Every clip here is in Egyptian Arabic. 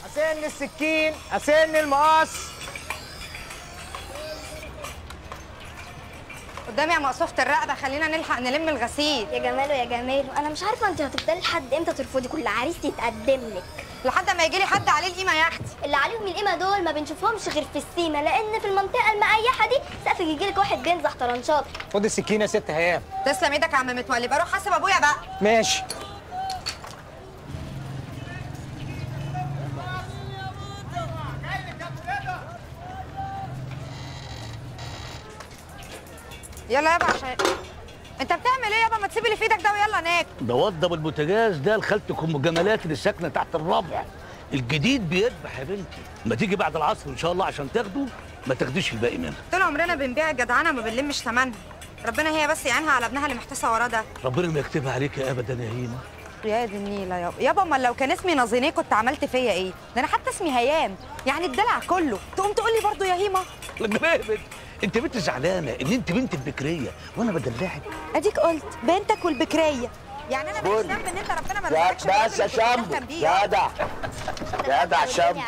اسن السكين اسن المقص قدامي يا مقصوفة الرقبة خلينا نلحق نلم الغسيل يا جماله يا جماله انا مش عارفه انت هتفضلي لحد امتى ترفضي كل عريس يتقدم لك لحد ما يجي لي حد عليه القيمة يا اختي اللي عليهم القيمه دول ما بنشوفهمش غير في السيما لان في المنطقه المقيحه دي سقفك يجي لك واحد بينزح طرنشات خد السكينه يا ست هيام تسلم ايدك يا عم متولي بروح حاسب ابويا بقى ماشي يلا يابا عشان انت بتعمل ايه يابا ما تسيب اللي في ايدك ده ويلا ناكل ده وضب البوتاجاز ده لخالتك ام جمالات اللي ساكنه تحت الربع الجديد بيذبح يا بنتي ما تيجي بعد العصر ان شاء الله عشان تاخده ما تاخديش الباقي منها طول عمرنا بنبيع الجدعانه وما بنلمش ثمنها ربنا هي بس يعينها على ابنها اللي محتاسه وراه ده ربنا ما يكتبها عليك ابدا يا هيمه يا دي النيله يابا يابا امال لو كان اسمي نازينيه كنت عملت فيا ايه ده انا حتى اسمي هيام يعني الدلع كله تقوم تقول لي برضه يا هيمه ليه يا بنت انت بنت زعلانه ان انت بنت البكريه وانا بدلعك اديك قلت بنتك والبكريه يعني انا ماليش ذنب ان انت ربنا ما يا رزقكش بس يا شامبو جدع جدع شامبو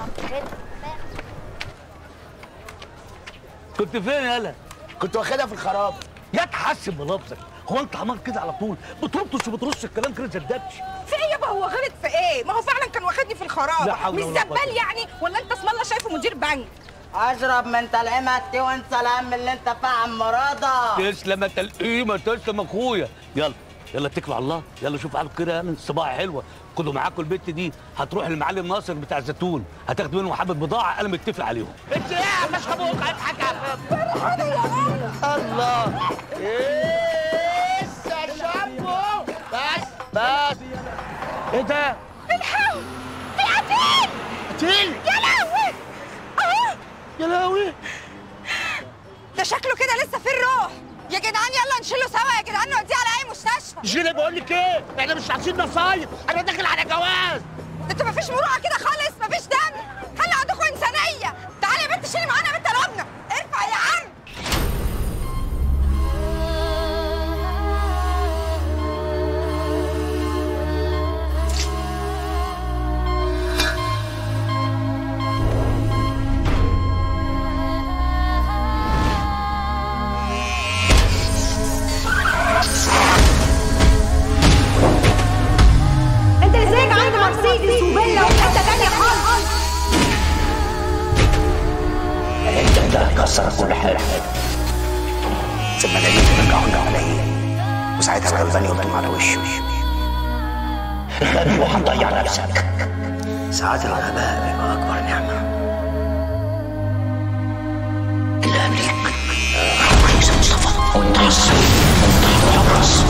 كنت فين يالا كنت واخدها في الخراب يا تحسن بلفظك هو انت عمال كده على طول بتربطش وبترص الكلام كده زدتش في ايه يابا هو غلط في ايه؟ ما هو فعلا كان واخدني في لا الخرابه حول مش ولا قوة زبال يعني ولا انت اسم الله شايفه مدير بنك اشرب من تلقيمتي وانت الهم اللي انت فيها عم مرادة تسلم يا تلقيمه تسلم اخويا يلا يلا اتكلوا على الله يلا شوف على كده يعني الصباح حلوه خدوا معاكم البت دي هتروح للمعلم ناصر بتاع الزيتون هتاخدوا منهم حبه بضاعه انا متفق عليهم انت ايه مش خبوك اضحك الله ايه يا شامبو بس بس ايه ده الحقوا في قتيل قتيل يا لهوي اهو يا لهوي ده شكله كده لسه في الروح يا جدعان يلا نشيله سوا يا جدعان نوديه على اي مستشفى جيلي بقول لك ايه احنا مش عايزين نصايب انا داخل على جواز ده انتوا مفيش مروءه كده خالص مفيش دم خلي عندكم انسانيه تعالي يا بنت شيلي معانا بنت لبنى ارفع يا عم انت ازيك عند مرسيدس وبيلا وحته تانيه خالص انت ده هتكسر كل حاجه ثم الاقيك ترجع عليا وساعتها الغلبان يقطم على وشه غبي وهتضيع نفسك ساعات الغباء بيبقى اكبر نعمه اللي قبليك رئيس مصطفى وانت يصل وانت هتحرص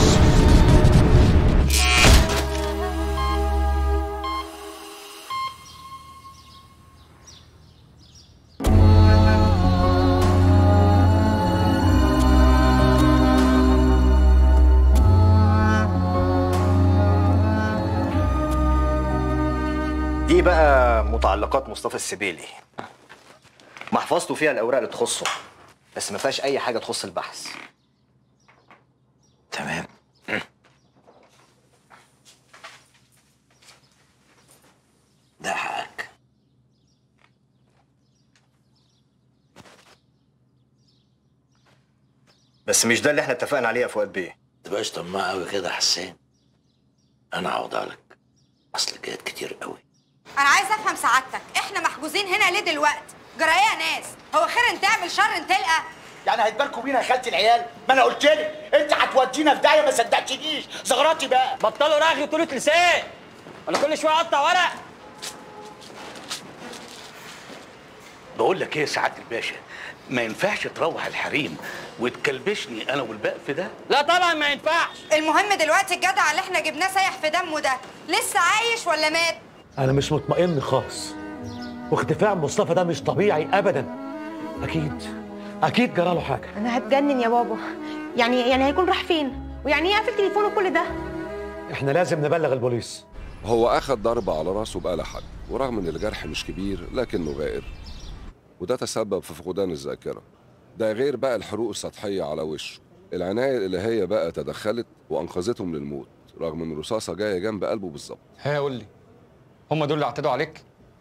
دي بقى متعلقات مصطفى السبيلي محفظته فيها الاوراق اللي تخصه بس ما فيهاش اي حاجه تخص البحث تمام ده حقك بس مش ده اللي احنا اتفقنا عليه يا فؤاد بيه تبقاش طماع قوي كده يا حسين انا هقعدها لك اصل جايات كتير قوي انا عايز افهم سعادتك احنا محجوزين هنا ليه دلوقتي جرايه يا ناس هو خير تعمل شر تلقى يعني هيتباركوا بينا يا خالتي العيال ما انا قلت لك انت هتودينا في داهيه ما صدقتنيش زغراتي بقى بطلوا رغي وطولة لسان انا كل شويه اقطع ورق بقول لك ايه يا سعاده الباشا ما ينفعش تروح الحريم وتكلبشني انا والبقف ده لا طبعا ما ينفعش المهم دلوقتي الجدع اللي احنا جبناه سايح في دمه ده لسه عايش ولا مات انا مش مطمئن خالص واختفاء مصطفى ده مش طبيعي ابدا اكيد اكيد جراله حاجه انا هتجنن يا بابا يعني يعني هيكون راح فين ويعني ايه قافل تليفونه كل ده احنا لازم نبلغ البوليس هو أخد ضربة على راسه بقى لحد ورغم إن الجرح مش كبير لكنه غائر وده تسبب في فقدان الذاكرة ده غير بقى الحروق السطحية على وشه العناية الإلهية بقى تدخلت وأنقذته من الموت رغم إن الرصاصة جاية جنب قلبه بالظبط ها قول لي هم دول اللي اعتدوا عليك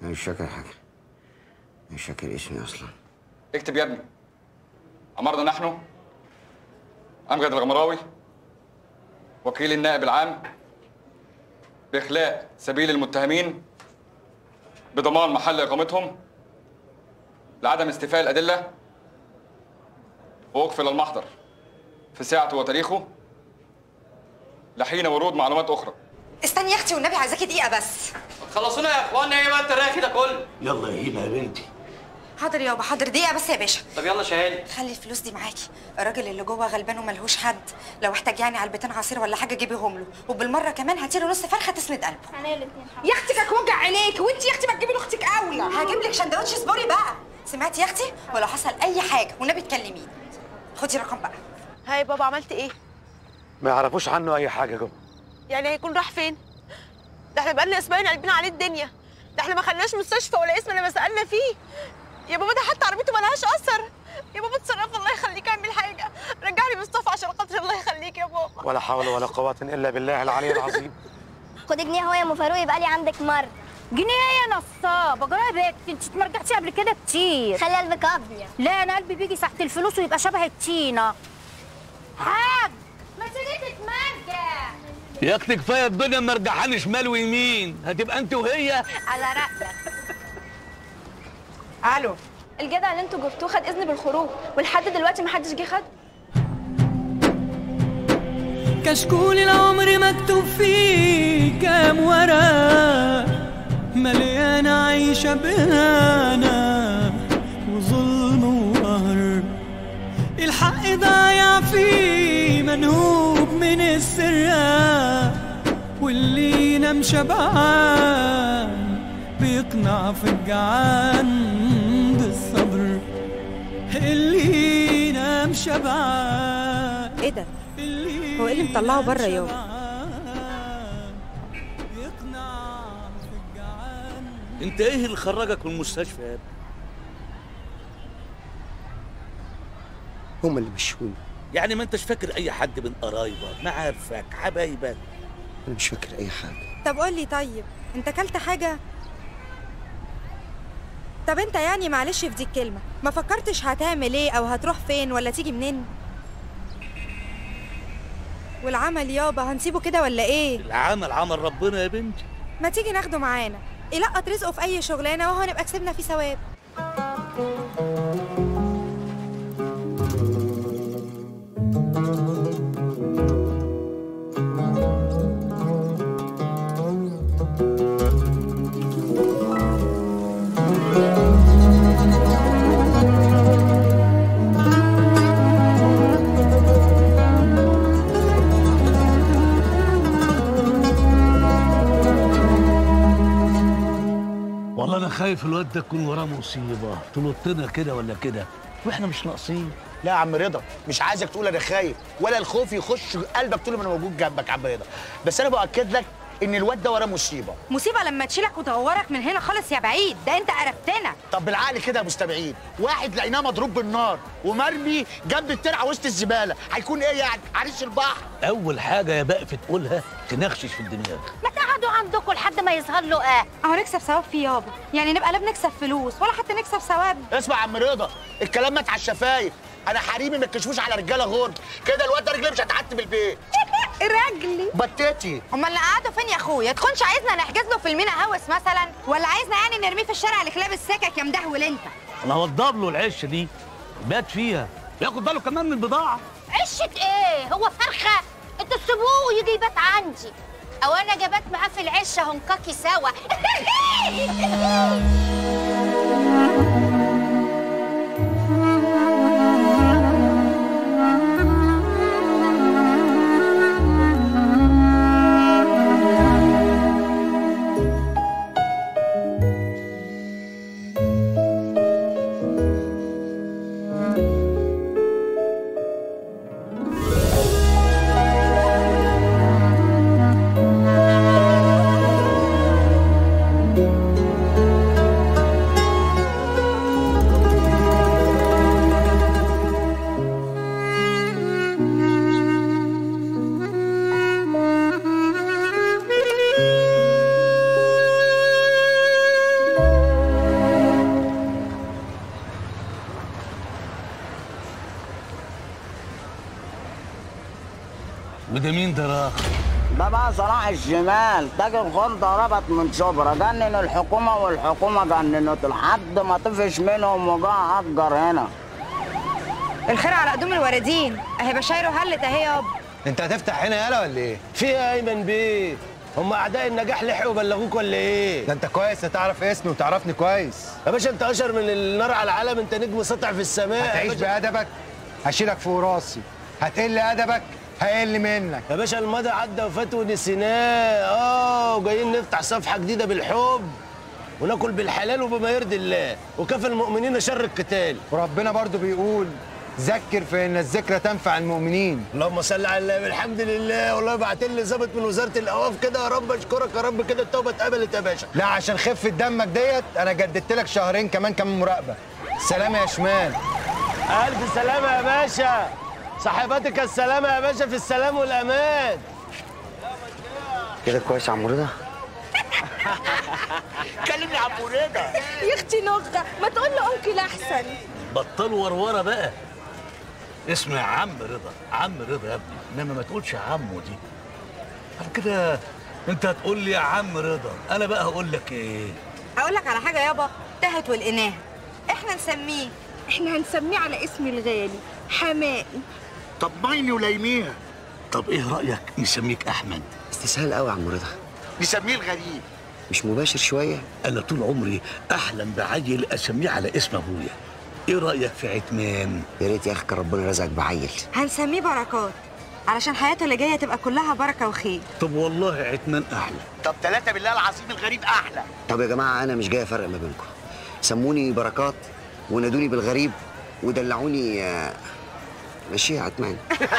أنا مش فاكر حاجة مش فاكر اسمي أصلا اكتب يا ابني أمرنا نحن أمجد الغمراوي وكيل النائب العام بإخلاء سبيل المتهمين بضمان محل إقامتهم لعدم استيفاء الأدلة وأقفل المحضر في ساعته وتاريخه لحين ورود معلومات أخرى استني يا اختي والنبي عايزاكي دقيقه بس خلصونا يا اخوانا ايه بقى التراخي ده كله يلا يا هيما يا بنتي حاضر يابا حاضر دقيقه بس يا باشا طب يلا شهالي خلي الفلوس دي معاكي الراجل اللي جوه غلبان وملهوش حد لو احتاج يعني علبتين عصير ولا حاجه جيبيهم له وبالمره كمان هاتي له نص فرخه تسند قلبه احنا الاثنين يا اختي كانت وجع عينيك وانت يا اختي ما تجيبي لاختك اولى هجيب لك سندوتش صبوري بقى سمعتي يا اختي ولو حصل اي حاجه والنبي تكلميني خدي رقم بقى هاي بابا عملت ايه ما يعرفوش عنه اي حاجه جوه يعني هيكون راح فين ده احنا بقالنا اسبوعين قلبنا عليه الدنيا ده احنا ما خلناش مستشفى ولا اسم لما سالنا فيه يا بابا ده حتى عربيته ملهاش اثر يا بابا اتصرف الله يخليك اعمل حاجه رجعني مصطفى عشان خاطر الله يخليك يا بابا ولا حول ولا قوه الا بالله العلي العظيم خد جنيه اهو يا ام فاروق يبقى لي عندك مره جنيه يا نصابه جرايه بنت انت اتمرجعتي قبل كده كتير خلي قلبك ابيض لا انا قلبي بيجي ساعه الفلوس ويبقى شبه التينه حاج ما تيجي تتمرجع يا اختي كفايه الدنيا مرجحاني شمال ويمين هتبقى انت وهي على رأيك الو الجدع اللي انتوا جبتوه خد اذن بالخروج ولحد دلوقتي ما حدش جه خد كشكول العمر مكتوب فيه كام ورق مليانة عيشة بهانا وظلم وقهر الحق ضايع فيه منهوب من السرقة واللي ينام شبعان بيقنع في الجعان بالصبر اللي ينام شبعان ايه ده هو ايه اللي مطلعه بره يابا انت ايه اللي خرجك من المستشفى يا ابني هم اللي مشوني يعني ما انتش فاكر اي حد من قرايبك معارفك حبايبك أنا مش فاكر أي حاجة طب قول لي طيب انت اكلت حاجه طب انت يعني معلش في دي الكلمه ما فكرتش هتعمل ايه او هتروح فين ولا تيجي منين والعمل يابا هنسيبه كده ولا ايه العمل عمل ربنا يا بنتي ما تيجي ناخده معانا يلقط رزقه في اي شغلانه وهو نبقى كسبنا فيه ثواب والله انا خايف الواد ده يكون وراه مصيبه تلطنا كده ولا كده واحنا مش ناقصين لا يا عم رضا مش عايزك تقول انا خايف ولا الخوف يخش قلبك طول ما انا موجود جنبك يا عم رضا بس انا باكد لك ان الواد ده وراه مصيبه مصيبه لما تشيلك وتغورك من هنا خالص يا بعيد ده انت قرفتنا طب بالعقل كده يا مستمعين واحد لقيناه مضروب بالنار ومرمي جنب الترعه وسط الزباله هيكون ايه يعني عريس البحر اول حاجه يا بقف تقولها تنخشش في الدماغ ما تقعدوا عندكم لحد ما يظهر له اه اهو نكسب ثواب فيه يابا يعني نبقى لا بنكسب فلوس ولا حتى نكسب ثواب اسمع يا عم رضا الكلام مات على الشفايف انا حريمي ما تكشفوش على رجاله غرب كده الواد ده رجليه مش هتعتب البيت رجلي بطيتي امال اللي قعدوا فين يا اخويا تكونش عايزنا نحجز له فيلمنا هوس مثلا ولا عايزنا يعني نرميه في الشارع لكلاب السكك يا مدهول انت انا هوضب له العشه دي بات فيها ياخد باله كمان من البضاعه عشة ايه هو فرخة انتوا تسيبوه ويجي يبات عندي او انا جبات معاه في العشة هنكاكي سوا وده مين ده راخ ده بقى صلاح الشمال تاجر خردة ربط من شبرا جنن الحكومة والحكومة جننته لحد ما طفش منهم وجا هجر هنا الخير على قدوم الوردين اهي بشاير وهلت اهي يابا انت هتفتح هنا يالا ولا ايه؟ في ايه يا ايمن بيه؟ هم اعداء النجاح لحقوا بلغوك ولا ايه؟ ده انت كويس هتعرف اسمي وتعرفني كويس يا باشا انت اشهر من النار على العالم انت نجم ساطع في السماء يا هتعيش باشا. بأدبك هشيلك فوق راسي هتقل أدبك هقل منك يا باشا الماضي عدى وفات ونسيناه اه وجايين نفتح صفحه جديده بالحب وناكل بالحلال وبما يرضي الله وكفى المؤمنين شر القتال وربنا برضو بيقول ذكر فإن الذكرى تنفع المؤمنين اللهم صل على النبي الحمد لله والله بعت لي ظابط من وزاره الاوقاف كده يا رب اشكرك يا رب كده التوبه اتقبلت يا باشا لا عشان خفة دمك ديت أنا جددت لك شهرين كمان كمان مراقبة سلام يا شمال الف سلامه يا باشا صاحباتك السلامه يا باشا في السلام والامان كده كويس يا عم رضا كلمني يا عم رضا يا اختي نغه ما تقول له انكل احسن بطلوا ورورة بقى اسمه عم رضا عم رضا يا ابني انما ما تقولش يا عمو دي بعد كده انت هتقول لي يا عم رضا انا بقى هقول لك ايه اقول لك على حاجه يابا تهت والقناه احنا نسميه احنا هنسميه على اسمي الغالي حمائي طب مايني وليميها طب ايه رايك نسميك احمد استسهال قوي يا عم رضا نسميه الغريب مش مباشر شوية انا طول عمري احلم بعيل اسميه على اسم ابويا ايه رايك في عتمان يا ريت يا أخي كان ربنا رزقك بعيل هنسميه بركات علشان حياته اللي جايه تبقى كلها بركه وخير طب والله عتمان احلى طب ثلاثة بالله العظيم الغريب أحلى طب يا جماعة أنا مش جاي أفرق ما بينكم سموني بركات ونادوني بالغريب ودلعوني آه، ماشي يا عتمان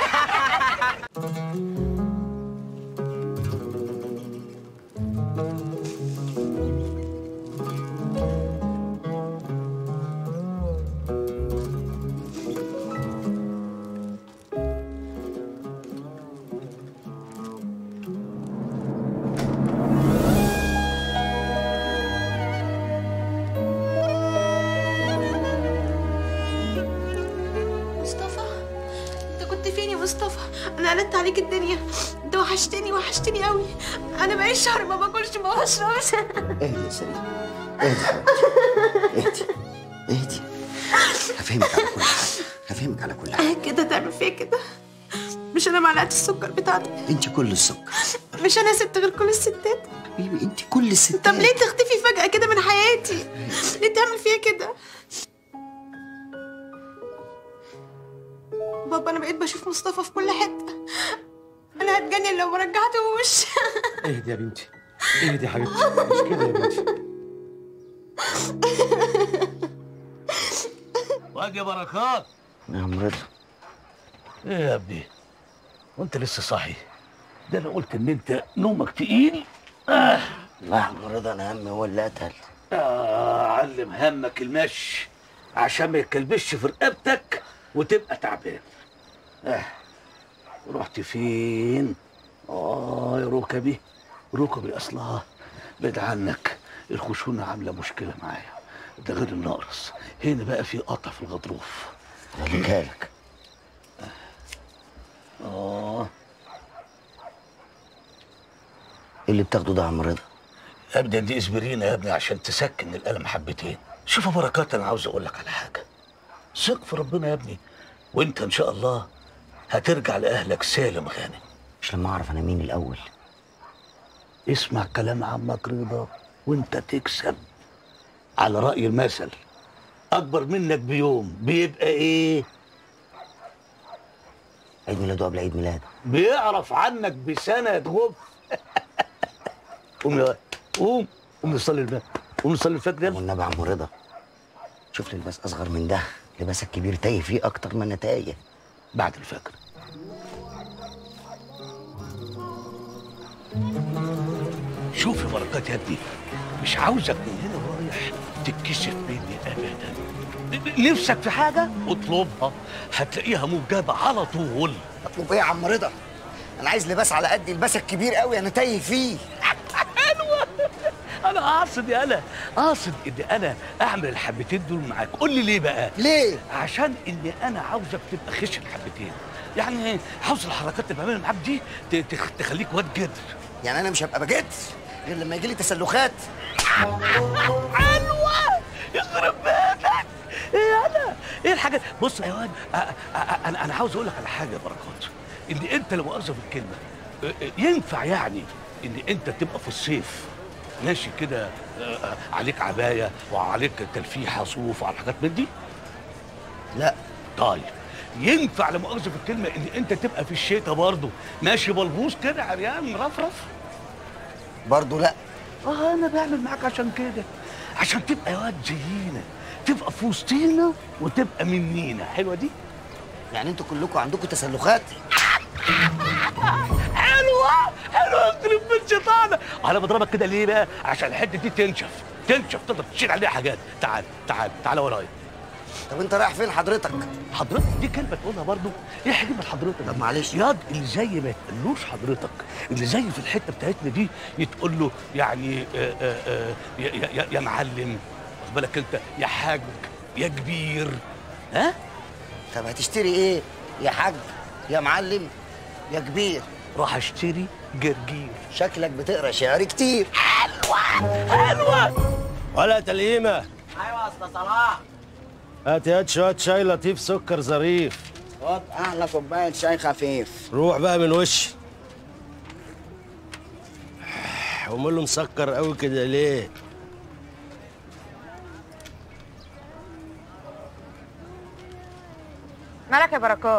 مصطفى انت كنت فين يا مصطفى انا قلت عليك الدنيا انت وحشتني وحشتني قوي انا بقالي شهر ما باكلش ما بشربش اهدي يا سليم اهدي اهدي اهدي هفهمك على كل حاجة هفهمك على كل حاجة كده تعمل فيا كده مش انا معلقه السكر بتاعتك انت كل السكر مش انا ست غير كل الستات حبيبي انت كل الستات طب ليه تختفي فجأة كده من حياتي ليه تعمل فيا كده بابا انا بقيت بشوف مصطفى في كل حتة انا هتجنن لو ما رجعتهوش اهدي يا بنتي اهدي يا حبيبتي مش كده يا بنتي واجي يا بركات يا عم رضا ايه يا ابني وانت لسه صاحي ده انا قلت ان انت نومك تقيل آه. لا يا عم رضا أنا همي هو اللي قتل آه علم همك المشي عشان ما يتكلبش في رقبتك وتبقى تعبان آه. رحت فين اه يا ركبي ركبي اصلها بعد عنك الخشونه عامله مشكله معايا ده غير النقرس هنا بقى في قطع في الغضروف هجيبها لك اه ايه اللي بتاخده ده يا عم رضا ابدا دي اسبرينا يا ابني عشان تسكن الالم حبتين شوف يا بركات انا عاوز اقول لك على حاجه ثق في ربنا يا ابني وانت ان شاء الله هترجع لاهلك سالم غانم مش لما اعرف انا مين الاول اسمع كلام عمك رضا وانت تكسب على راي المثل اكبر منك بيوم بيبقى ايه عيد ميلاده قبل عيد ميلاده بيعرف عنك بسنه غف قوم يا ولد، قوم قوم نصلي الفجر قوم نصلي الفجر يلا والنبي يا عم رضا شوف لي لباس اصغر من ده لباسك كبير تايه فيه اكتر ما انا تايه بعد الفجر شوف يا بركات يا ابني مش عاوزك من هنا ورايح تتكسف مني ابدا نفسك في حاجه اطلبها هتلاقيها مجابه على طول اطلب ايه يا عم رضا انا عايز لباس على قد لباسك كبير قوي انا تايه فيه انا قاصد يا انا قاصد ان انا اعمل الحبتين دول معاك قول لي ليه بقى ليه عشان اني انا عاوزك تبقى خشن حبتين يعني عاوز الحركات اللي بعملها معاك دي ت- تخ- تخليك واد جدر يعني انا مش هبقى بجد غير لما يجي لي تسلخات حلوه يخرب بيتك ايه انا ايه الحاجه بص يا واد أ- أ- أ- انا انا عاوز اقول لك على حاجه يا بركات ان انت لو مؤاخذه في الكلمه أ- أ- ينفع يعني ان انت تبقى في الصيف ماشي كده أ- أ- عليك عبايه وعليك تلفيحه صوف وعلى حاجات من دي لا طيب ينفع لا مؤاخذه في الكلمه ان انت تبقى في الشتاء برضه ماشي بلبوس كده عريان مرفرف برضه لا اه انا بعمل معاك عشان كده عشان تبقى يا واد زينا تبقى في وسطينا وتبقى منينا حلوه دي يعني انتوا كلكم عندكم تسلخات حلوه حلوه يخرب بيت شيطانك انا بضربك كده ليه بقى عشان الحته دي تنشف تنشف تقدر تشيل عليها حاجات تعال تعال تعال ورايا طب انت رايح فين حضرتك حضرتك دي كلمه تقولها برضو ايه حكمه حضرتك طب معلش ياض اللي زي ما يتقالوش حضرتك اللي زي في الحته بتاعتنا دي يتقول له يعني آآ آآ يا, يا, يا- يا معلم واخد بالك انت يا حاج يا كبير ها طب هتشتري ايه يا حاج يا معلم يا كبير راح اشتري جرجير شكلك بتقرا شعر كتير حلوه حلوه ولا تلقيمه ايوه يا استاذ صلاح هات يا شويه شاي لطيف سكر ظريف خد احلى كوبايه شاي خفيف روح بقى من وشي وماله مسكر قوي كده ليه مالك يا بركات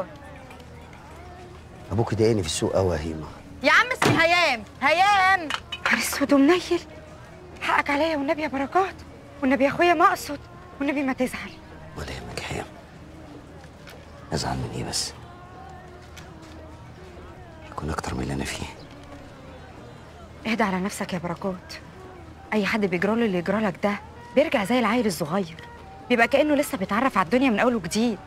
ابوك ضايقني في السوق قوي يا هيما يا عم اسمي هيام هيام نهار اسود ومنيل حقك عليا والنبي يا بركات والنبي يا اخويا ما اقصد والنبي ما تزعل ولا يهمك يا هيام ازعل من ايه بس يكون اكتر من اللي انا فيه اهدى على نفسك يا بركات اي حد بيجرى له اللي يجرى لك ده بيرجع زي العيل الصغير بيبقى كانه لسه بيتعرف على الدنيا من اول وجديد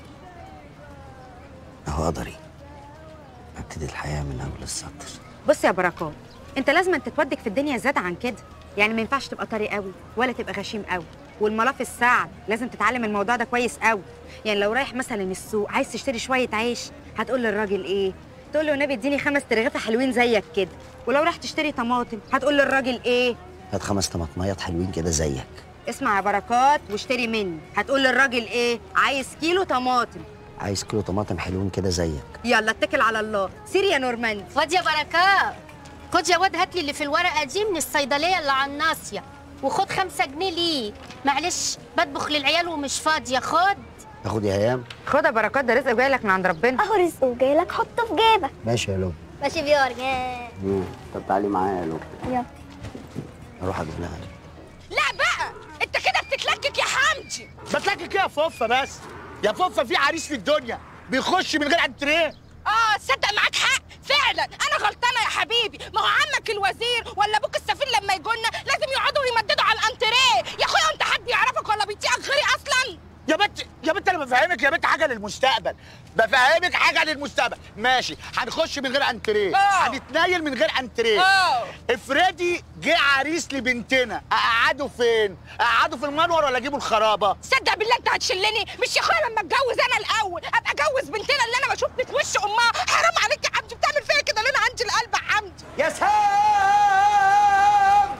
اهو قدري ابتدي الحياه من اول السطر بص يا بركات انت لازم تتودك في الدنيا زياده عن كده يعني ما ينفعش تبقى طري قوي ولا تبقى غشيم قوي والملاف السعد لازم تتعلم الموضوع ده كويس قوي يعني لو رايح مثلا السوق عايز تشتري شويه عيش هتقول للراجل ايه تقول له النبي اديني خمس ترغيفه حلوين زيك كده ولو رايح تشتري طماطم هتقول للراجل ايه هات خمس طماطميات حلوين كده زيك اسمع يا بركات واشتري مني هتقول للراجل ايه عايز كيلو طماطم عايز كيلو طماطم حلوين كده زيك يلا اتكل على الله سير يا نورماندي خد يا بركات خد يا واد هات لي اللي في الورقه دي من الصيدليه اللي على الناصيه وخد خمسة جنيه ليه معلش بطبخ للعيال ومش فاضيه خد اخد يا هيام خد يا بركات ده رزق جاي لك من عند ربنا اهو رزقه جاي لك حطه في جيبك ماشي يا لو ماشي بيورجان مم. طب تعالي معايا يا لو يلا اروح اجيب لها لا بقى انت كده بتتلكك يا حمدي بتلكك ايه يا فوفا بس يا فوفا في عريس في الدنيا بيخش من غير انتريه اه تصدق معاك حق فعلا انا غلطانه يا حبيبي ما هو عمك الوزير ولا ابوك السفير لما يجولنا لازم يقعدوا يمددوا على الانتريه يا اخويا انت حد يعرفك ولا بيطيقك غيري اصلا يا بنت يا بنت انا بفهمك يا بنت حاجه للمستقبل بفهمك حاجه للمستقبل ماشي هنخش من غير انتريه هنتنايل من غير انتريه آه. افرضي جه عريس لبنتنا اقعده فين اقعده في المنور ولا اجيبه الخرابه صدق بالله انت هتشلني مش يا اخويا لما اتجوز انا الاول ابقى اجوز بنتنا اللي انا ما شفت في وش امها حرام عليك يا حمدي بتعمل فيا كده ليه انا عندي القلب يا حمدي يا سام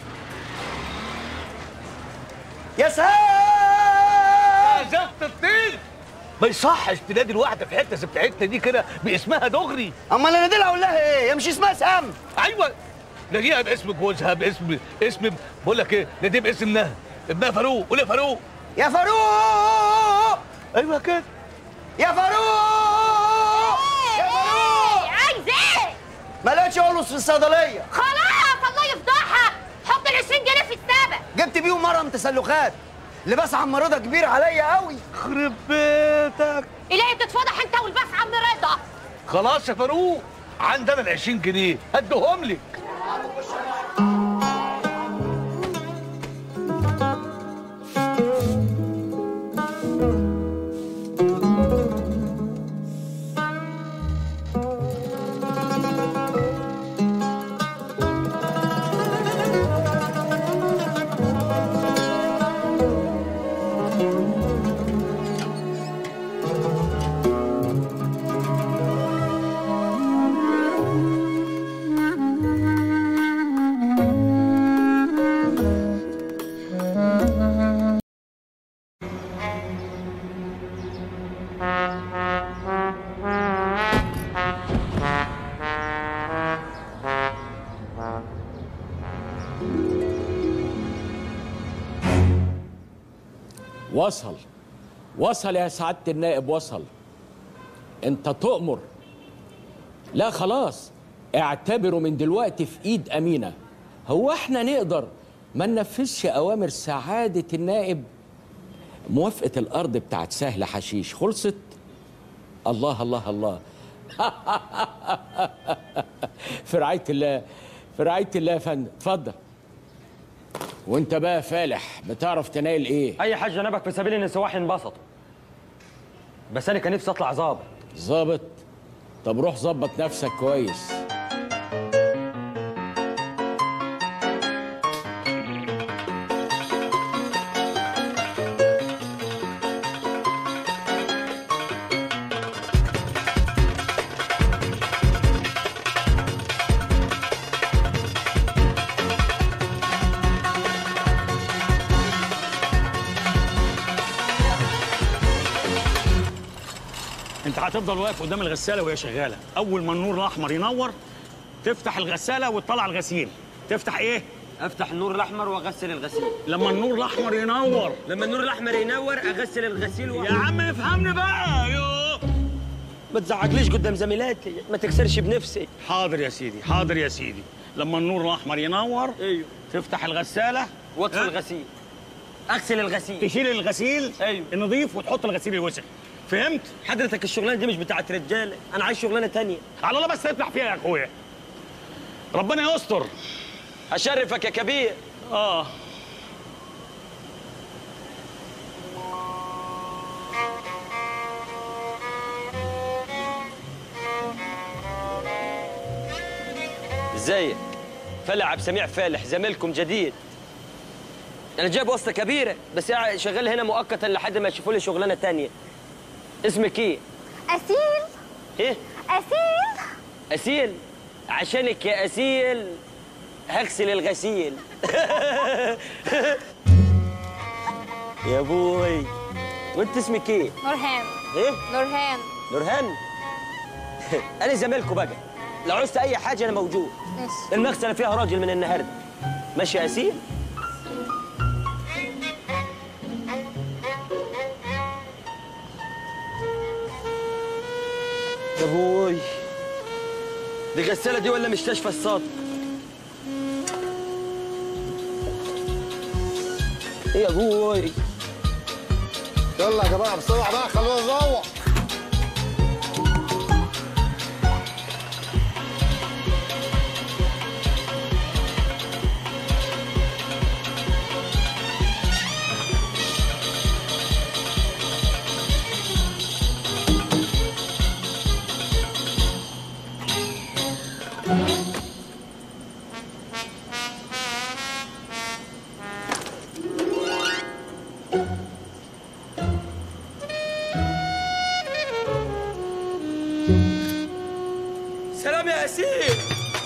يا سام زفت الطين ما يصحش تنادي الواحده في حته زي بتاعتنا دي كده باسمها دغري امال انا دي اقول لها ايه هي مش اسمها سام ايوه ناديها باسم جوزها باسم اسم بقول لك ايه ناديه باسمها ابنها فاروق قول يا فاروق يا فاروق ايوه كده يا فاروق يا فاروق عايز ايه ما لقيتش اولوس في الصيدليه خلاص الله يفضحها حط ال 20 جنيه في السابق جبت بيهم مرهم تسلخات لباس عمرضه كبير عليا قوي خرب بيتك الهي تتفضح انت والبس عم رضا خلاص يا فاروق عندنا ال 20 جنيه هديهم لك وصل وصل يا سعادة النائب وصل انت تؤمر لا خلاص اعتبره من دلوقتي في ايد امينه هو احنا نقدر ما ننفذش اوامر سعاده النائب موافقه الارض بتاعت سهل حشيش خلصت الله الله الله في رعايه الله في رعايه الله يا فندم اتفضل وانت بقى فالح بتعرف تنايل ايه اي حاجه نبك في سبيل ان السواح ينبسطوا بس انا كان نفسي اطلع ظابط ظابط طب روح ظبط نفسك كويس انت هتفضل واقف قدام الغساله وهي شغاله اول ما النور الاحمر ينور تفتح الغساله وتطلع الغسيل تفتح ايه افتح النور الاحمر واغسل الغسيل لما النور الاحمر ينور لما النور الاحمر ينور اغسل الغسيل و... يا عم افهمني بقى يو ما تزعجليش قدام زميلاتي ما تكسرش بنفسي حاضر يا سيدي حاضر يا سيدي لما النور الاحمر ينور ايوه تفتح الغساله واطفي ها؟ الغسيل اغسل الغسيل تشيل الغسيل ايوه النظيف وتحط الغسيل الوسخ فهمت حضرتك الشغلانه دي مش بتاعت رجاله انا عايز شغلانه تانية على الله بس تفتح فيها يا اخويا ربنا يستر اشرفك يا كبير اه ازيك فالح عبد السميع فالح زميلكم جديد انا جايب واسطه كبيره بس أنا شغال هنا مؤقتا لحد ما يشوفوا لي شغلانه تانية اسمك ايه أسيل ايه أسيل اسيل عشانك يا اسيل هغسل الغسيل يا بوي وانت اسمك ايه نورهان ايه نورهان نورهان انا زميلكم بقى لو عوزت اي حاجه انا موجود ماشي المغسله فيها راجل من النهارده ماشي يا اسيل يا بوي دي غساله دي ولا مستشفى الصاد ايه يا بوي يلا يا جماعه بسرعه بقى خلونا نروح سلام يا اسيل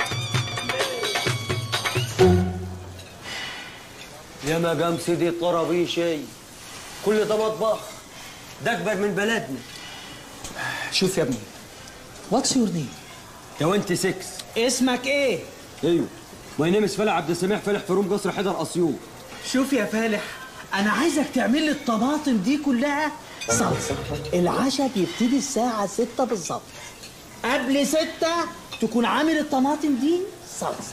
يا مقام سيدي الطرابيشي كل ده مطبخ ده اكبر من بلدنا شوف يا ابني واتس يور نيم يا وانت 6 اسمك ايه ايوه ماي نيم از فالح عبد السميع فالح في روم قصر حيدر اسيوط شوف يا فالح انا عايزك تعمل لي الطماطم دي كلها صلصه العشاء بيبتدي الساعه 6 بالظبط قبل 6 تكون عامل الطماطم دي صلصه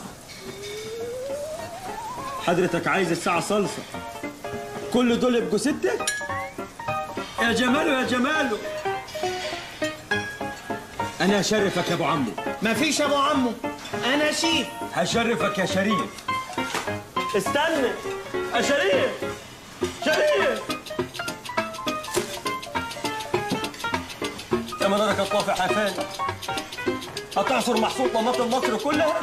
حضرتك عايز الساعة صلصة كل دول يبقوا ستة يا جماله يا جماله أنا أشرفك يا أبو عمو مفيش ابو عمو انا شيف هشرفك يا شريف استنى يا شريف شريف يا منارك الطافح يا فالح هتعصر محصول طماطم مصر كلها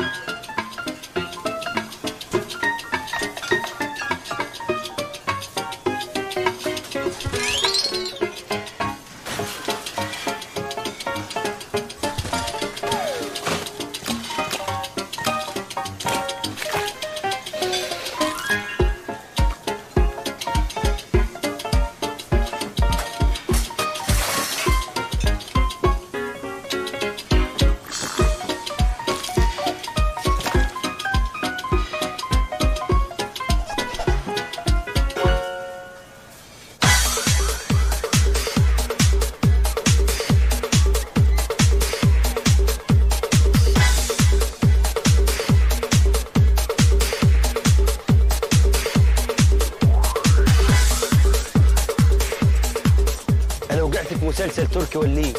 مسلسل تركي والليه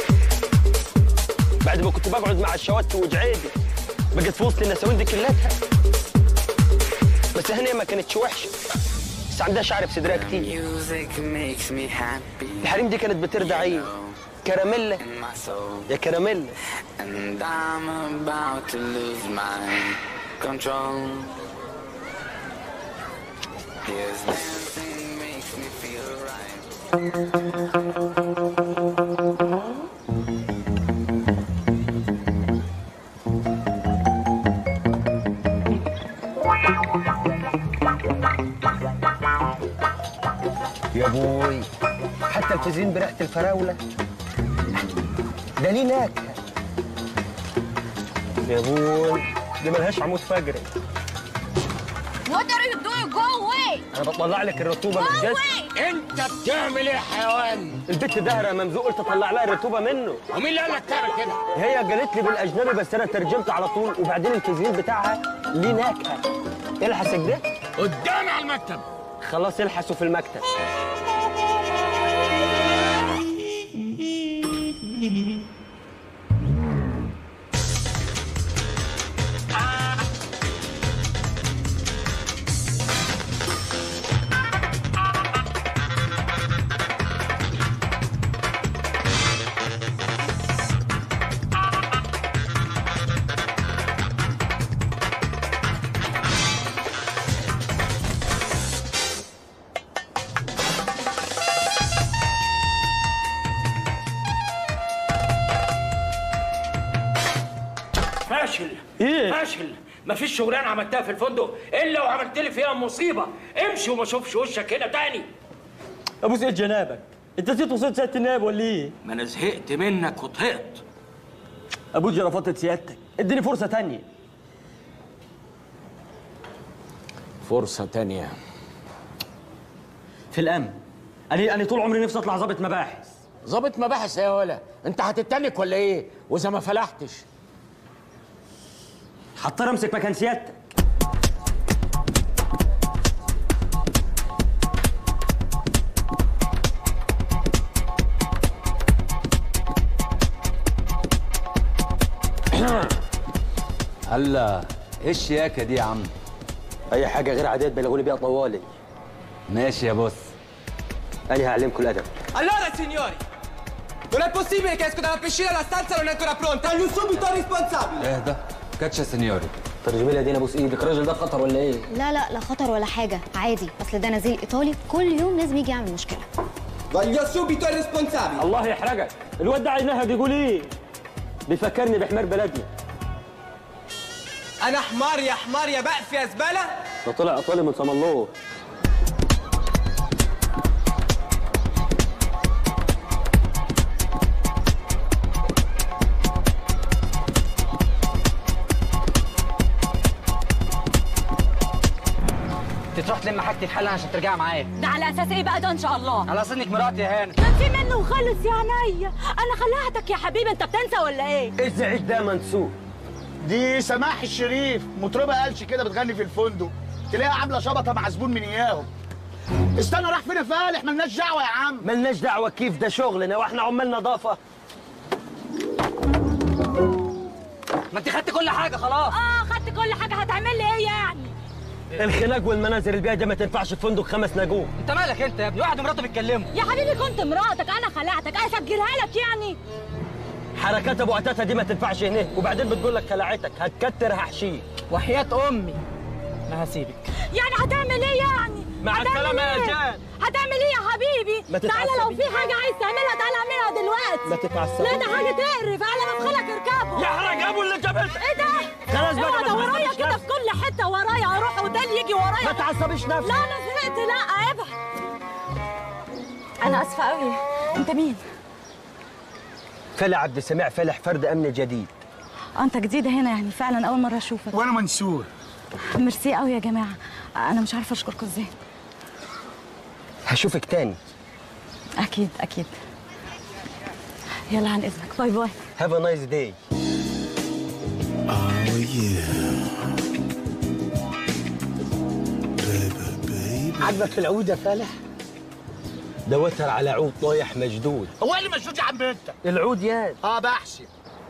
بعد ما كنت بقعد مع الشوات وجعيدي بقت في وسط النساوين دي كلتها بس هنا ما كانتش وحشه بس عندها شعر في صدرها كتير الحريم دي كانت بترضع عين كراميلا يا كراميلا And I'm about to lose my control. Yes, dancing makes me feel right. يا بوي حتى الفازين بريحه الفراوله ده ليه نكهه يا بوي دي ملهاش عمود فجري What are you doing? Go away! انا بطلع لك الرطوبه من الجسم انت بتعمل ايه يا حيوان؟ البت دهره ممزوق قلت اطلع لها الرطوبه منه ومين اللي قال لك تعمل كده؟ هي قالت لي بالاجنبي بس انا ترجمت على طول وبعدين الفازين بتاعها ليه نكهه الحس كده قدامي على المكتب خلاص الحسوا في المكتب فاشل ايه فاشل مفيش شغلانه عملتها في الفندق الا وعملت لي فيها مصيبه امشي وما اشوفش وشك هنا تاني ابوس ايه جنابك انت نسيت وصلت سياده النائب ولا ايه ما انا زهقت منك وطهقت ابوس جرافطه سيادتك اديني فرصه تانية فرصه تانية في الامن انا انا طول عمري نفسي اطلع ضابط مباحث ظابط مباحث ايه يا ولا انت هتتنك ولا ايه واذا ما فلحتش هضطر امسك مكان سيادتك هلا ايه الشياكه دي يا عم اي حاجه غير عاديه تبلغوني بيها طوالي ماشي يا بص انا هعلمكم الادب Allora, signori, non è possibile che esco dalla piscina e la stanza non è ancora pronta. Taglio subito il responsabile. اهدى كاتشا سينيوري ترجمي لي ادينا ابوس ايدك الراجل ده في خطر ولا ايه لا لا لا خطر ولا حاجه عادي اصل ده نزيل ايطالي كل يوم لازم يجي يعمل مشكله Voglio subito il responsabile. الله يحرقك الواد ده عينها بيقول ايه بيفكرني بحمار بلدنا أنا حمار يا حمار يا بقف يا زبالة. ده طلع ايطالي من سما الله انت تروح تلم حاجتك حالا عشان ترجعي معايا ده على اساس ايه بقى ده ان شاء الله على اصل انك مراتي يا هانم ما في منه وخلص يا عينيا انا خلعتك يا حبيبي انت بتنسى ولا ايه ازعج ده منسوب دي سماح الشريف مطربه قالش كده بتغني في الفندق تلاقيها عامله شبطه مع زبون من اياهم استنى راح فين يا فالح ملناش دعوه يا عم ملناش دعوه كيف ده شغلنا واحنا عمال نظافه ما انت خدت كل حاجه خلاص اه خدت كل حاجه هتعمل لي ايه يعني الخناق والمناظر البيئة دي ما تنفعش في فندق خمس نجوم انت مالك انت يا ابني واحد ومراته بيتكلموا يا حبيبي كنت مراتك انا خلعتك اسجلها لك يعني حركات ابو عتاتة دي ما تنفعش هنا وبعدين بتقول لك خلعتك هتكتر هحشيك وحياه امي ما هسيبك يعني هتعمل ايه يعني مع هتعمل السلامة يا إيه؟ جان. هتعمل ايه يا حبيبي ما تعالى لو تتعصبيش. في حاجه عايز تعملها تعالى اعملها دلوقتي ما تتعصبيش. لا ده حاجه تقرف على مدخلك اركبه يحرق ابو اللي جابتها ايه ده خلاص بقى، اوعى ما ده ورايا تعصبيش كده في كل حته ورايا اروح وده اللي يجي ورايا ما تعصبيش نفسك. لا انا زهقت لا ابعد انا اسفه قوي انت مين فلح عبد السميع فلح فرد امن جديد آه، انت جديده هنا يعني فعلا اول مره اشوفك وانا منصور ميرسي قوي يا جماعه انا مش عارفه اشكركم ازاي هشوفك تاني اكيد اكيد يلا عن اذنك باي باي هاف ا نايس داي عاجبك العود يا فالح ده وتر على عود طايح مشدود هو اللي مشدود يا عم انت العود ياد اه بحسب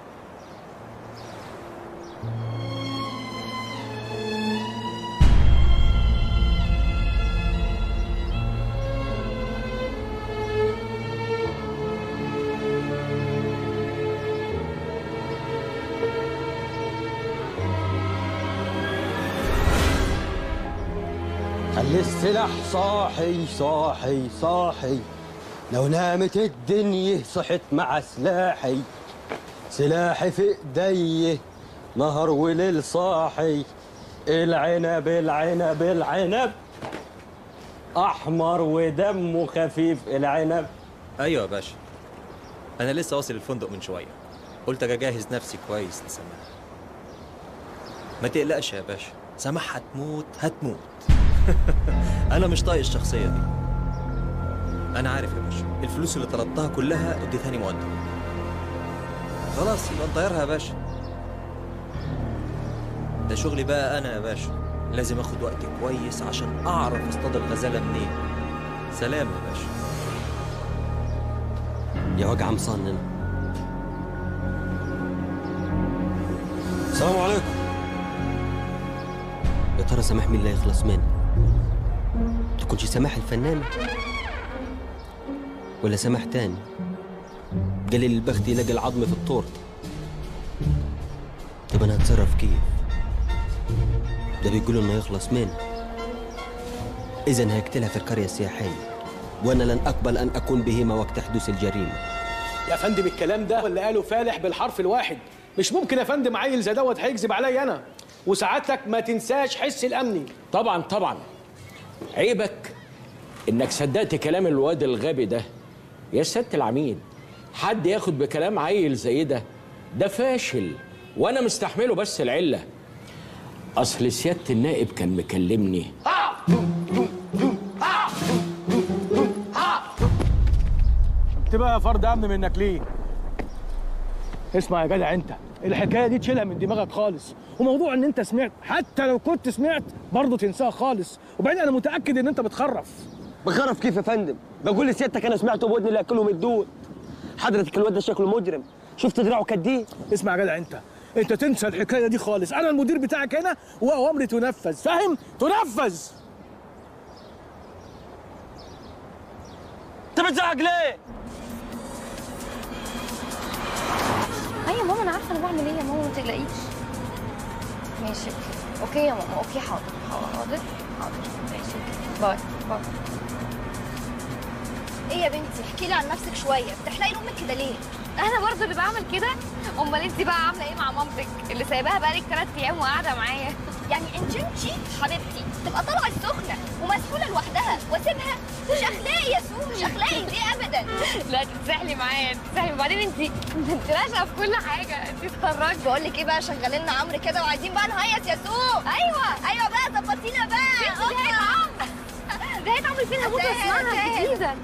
خلي السلاح صاحي صاحي صاحي لو نامت الدنيا صحت مع سلاحي سلاحي في ايدي نهر وليل صاحي العنب العنب العنب احمر ودمه خفيف العنب ايوه يا باشا انا لسه واصل الفندق من شويه قلت اجي اجهز نفسي كويس لسماح ما تقلقش يا باشا سماح هتموت هتموت انا مش طايق الشخصيه دي انا عارف يا باشا الفلوس اللي طلبتها كلها اديتهاني مقدم خلاص يبقى نطيرها يا باشا ده شغلي بقى انا يا باشا لازم اخد وقت كويس عشان اعرف اصطاد الغزاله منين سلام يا باشا يا وجع مصنن السلام عليكم يا ترى سامح مين اللي هيخلص مني تكونش سامح الفنان ولا سامح تاني قليل البخت يلاقي العظم في التورته طب انا هتصرف كيف ده بيقولوا انه يخلص مني اذا هيقتلها في القريه السياحيه وانا لن اقبل ان اكون بهما وقت حدوث الجريمه يا فندم الكلام ده اللي قاله فالح بالحرف الواحد مش ممكن يا فندم عيل زي دوت هيكذب عليا انا وسعادتك ما تنساش حس الامني طبعا طبعا عيبك انك صدقت كلام الواد الغبي ده يا سياده العميد حد ياخد بكلام عيل زي ده ده فاشل وانا مستحمله بس العله اصل سياده النائب كان مكلمني تبقى فرد امن منك ليه اسمع يا جدع انت الحكايه دي تشيلها من دماغك خالص وموضوع ان انت سمعت حتى لو كنت سمعت برضه تنساها خالص وبعدين انا متاكد ان انت بتخرف بخرف كيف يا فندم بقول لسيادتك انا سمعته بودني اللي اكلهم الدود حضرتك الواد ده شكله مجرم شفت دراعه قد ايه اسمع يا جدع انت انت تنسى الحكايه دي خالص انا المدير بتاعك هنا واوامري تنفذ فاهم تنفذ انت بتزعق ليه ايوه يا ماما انا عارفه انا بعمل ايه يا ماما ما تقلقيش ماشي اوكي اوكي يا ماما اوكي حاضر حاضر حاضر ماشي اوكي باي باي ايه يا بنتي احكي لي عن نفسك شويه بتحلقي لامك كده ليه انا برضو اللي بعمل كده امال انت بقى عامله ايه مع مامتك اللي سايباها بقالك ثلاث ايام وقاعده معايا يعني انت انت حبيبتي تبقى طالعه السخنه ومسؤوله لوحدها واسيبها مش اخلاقي يا سو مش اخلاقي دي ابدا لا تتسحلي معايا تتسحلي وبعدين انت انت راشقه في كل حاجه انت اتخرجتي بقول لك ايه بقى شغالين لنا عمرو كده وعايزين بقى نهيص يا سو ايوه ايوه بقى ظبطينا بقى انت دي هيئة عمرو دي هيئة عمرو فين هموت واسمعها جديده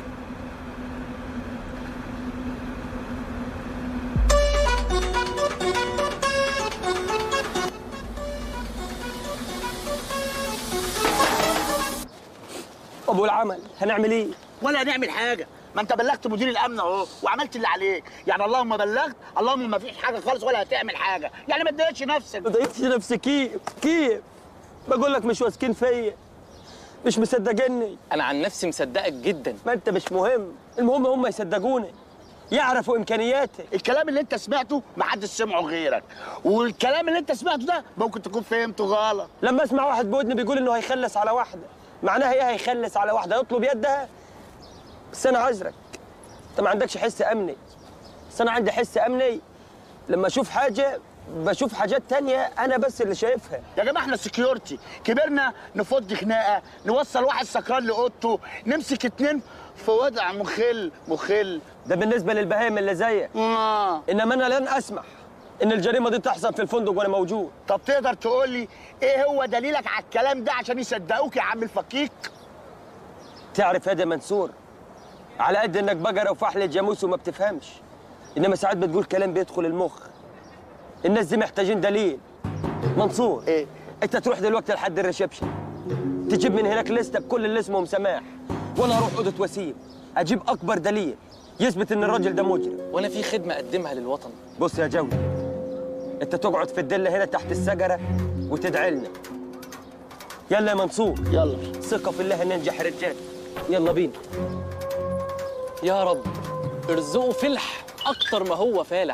ابو العمل هنعمل ايه ولا هنعمل حاجه ما انت بلغت مدير الامن اهو وعملت اللي عليك يعني اللهم بلغت اللهم ما فيش حاجه خالص ولا هتعمل حاجه يعني ما تضايقش نفسك ما ضايقتش نفسي كيف كيف بقول لك مش واثقين فيا مش مصدقيني انا عن نفسي مصدقك جدا ما انت مش مهم المهم هم يصدقوني يعرفوا امكانياتي الكلام اللي انت سمعته ما حدش سمعه غيرك والكلام اللي انت سمعته ده ممكن تكون فهمته غلط لما اسمع واحد بودني بيقول انه هيخلص على واحده معناها ايه هيخلص على واحده يطلب يدها بس انا عذرك انت ما عندكش حس امني بس انا عندي حس امني لما اشوف حاجه بشوف حاجات تانية انا بس اللي شايفها يا جماعه احنا سكيورتي كبرنا نفض خناقه نوصل واحد سكران لاوضته نمسك اتنين في وضع مخل مخل ده بالنسبه للبهايم اللي زيك آه. انما انا لن اسمح ان الجريمه دي تحصل في الفندق وانا موجود طب تقدر تقول لي ايه هو دليلك على الكلام ده عشان يصدقوك يا عم الفكيك تعرف يا ده منصور على قد انك بقره وفحل جاموس وما بتفهمش انما ساعات بتقول كلام بيدخل المخ الناس دي محتاجين دليل منصور ايه انت تروح دلوقتي لحد الريسبشن تجيب من هناك لسته بكل اللي اسمهم سماح وانا اروح اوضه وسيم اجيب اكبر دليل يثبت ان الراجل ده مجرم وانا في خدمه اقدمها للوطن بص يا جوي انت تقعد في الدله هنا تحت الشجره وتدعي لنا يلا يا منصور يلا ثقه في الله ننجح رجال يلا بينا يا رب ارزقه فلح اكتر ما هو فالح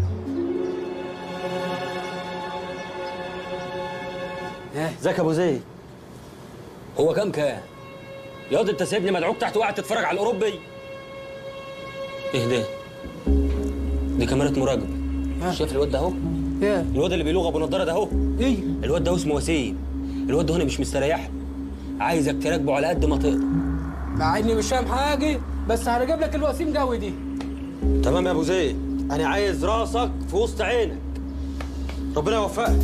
ازيك يا ابو زيد هو كام كام ياض انت سايبني مدعوك تحت وقاعد تتفرج على الاوروبي ايه ده دي كاميرا مراقبه شايف الواد ده اهو الواد اللي بيلوغ ابو نضاره ده اهو ايه الواد ده اسمه وسيم الواد ده هنا مش مستريح عايزك تراقبه على قد ما تقدر مع اني مش فاهم حاجه بس هجيب لك الوسيم جوي دي تمام يا ابو زيد انا عايز راسك في وسط عينك ربنا يوفقك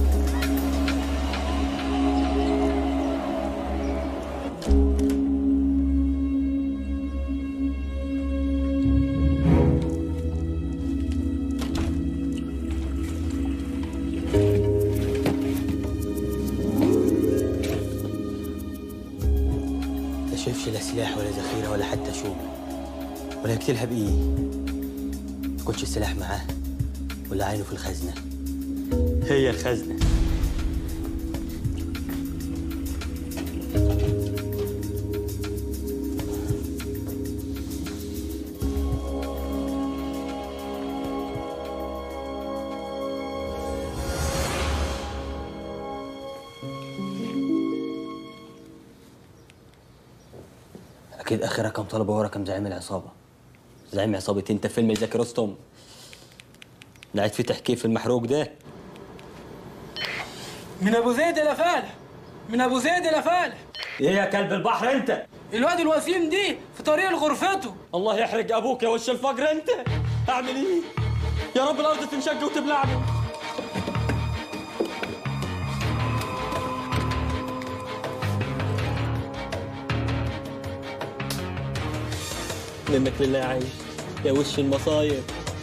ما شافش لا سلاح ولا ذخيرة ولا حتى شوك ولا يقتلها بإيه ما كنتش السلاح معاه ولا عينه في الخزنة هي الخزنة أكيد آخر رقم طلبه هو رقم زعيم العصابة زعيم عصابة أنت فيلم زكي رستم قاعد في تحكي في المحروق ده من ابو زيد الى فالح من ابو زيد الى فالح ايه يا كلب البحر انت الواد الوسيم دي في طريق لغرفته الله يحرق ابوك يا وش الفقر انت اعمل ايه يا رب الارض تنشق وتبلعني منك لله عايش يا وش المصايب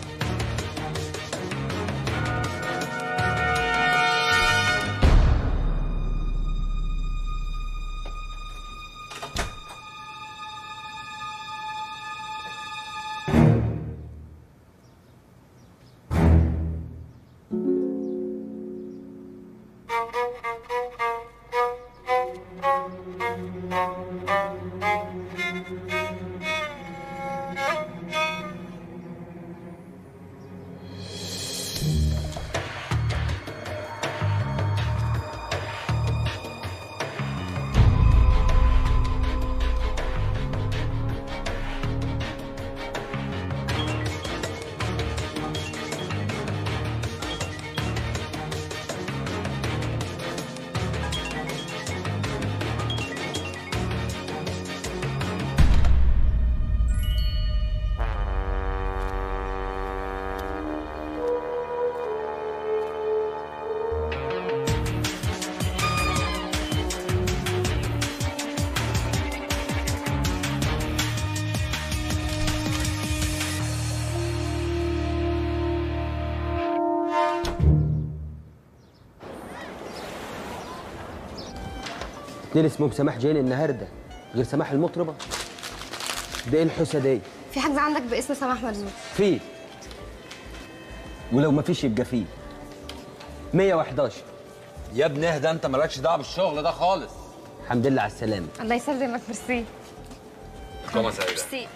اتنين اسمهم سماح جايين النهارده غير سماح المطربه ده ايه الحسه دي في حجز عندك باسم سماح مرزوق فيه ولو ما فيش يبقى فيه 111 يا ابني اهدى انت مالكش دعوه بالشغل ده خالص الحمد لله على السلامه الله يسلمك ميرسي قامة سعيدة ميرسي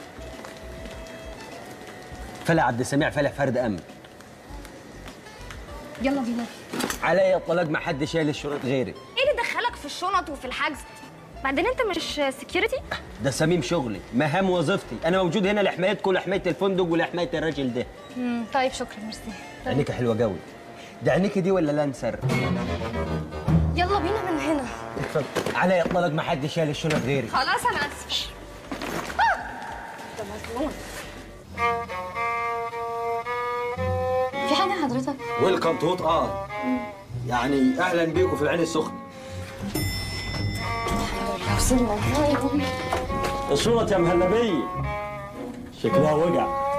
فلا عبد السميع فلا فرد امن يلا بينا عليا الطلاق ما حد شايل الشروط غيري ايه اللي دخلك في الشنط وفي الحجز بعدين انت مش سكيورتي ده صميم شغلي مهام وظيفتي انا موجود هنا لحمايتكم ولحمايه الفندق ولحمايه الراجل ده مم. طيب شكرا ميرسي عينيك حلوه قوي ده عينيك دي ولا لانسر يلا بينا من هنا اتفضل عليا الطلاق ما حد شايل الشنط غيري خلاص انا اسف ده مجنون في حاجه حضرتك ويلكم تو هوت ار يعني اهلا بيكم في العين السخنه وصلنا الشنط يا مهلبيه شكلها وجع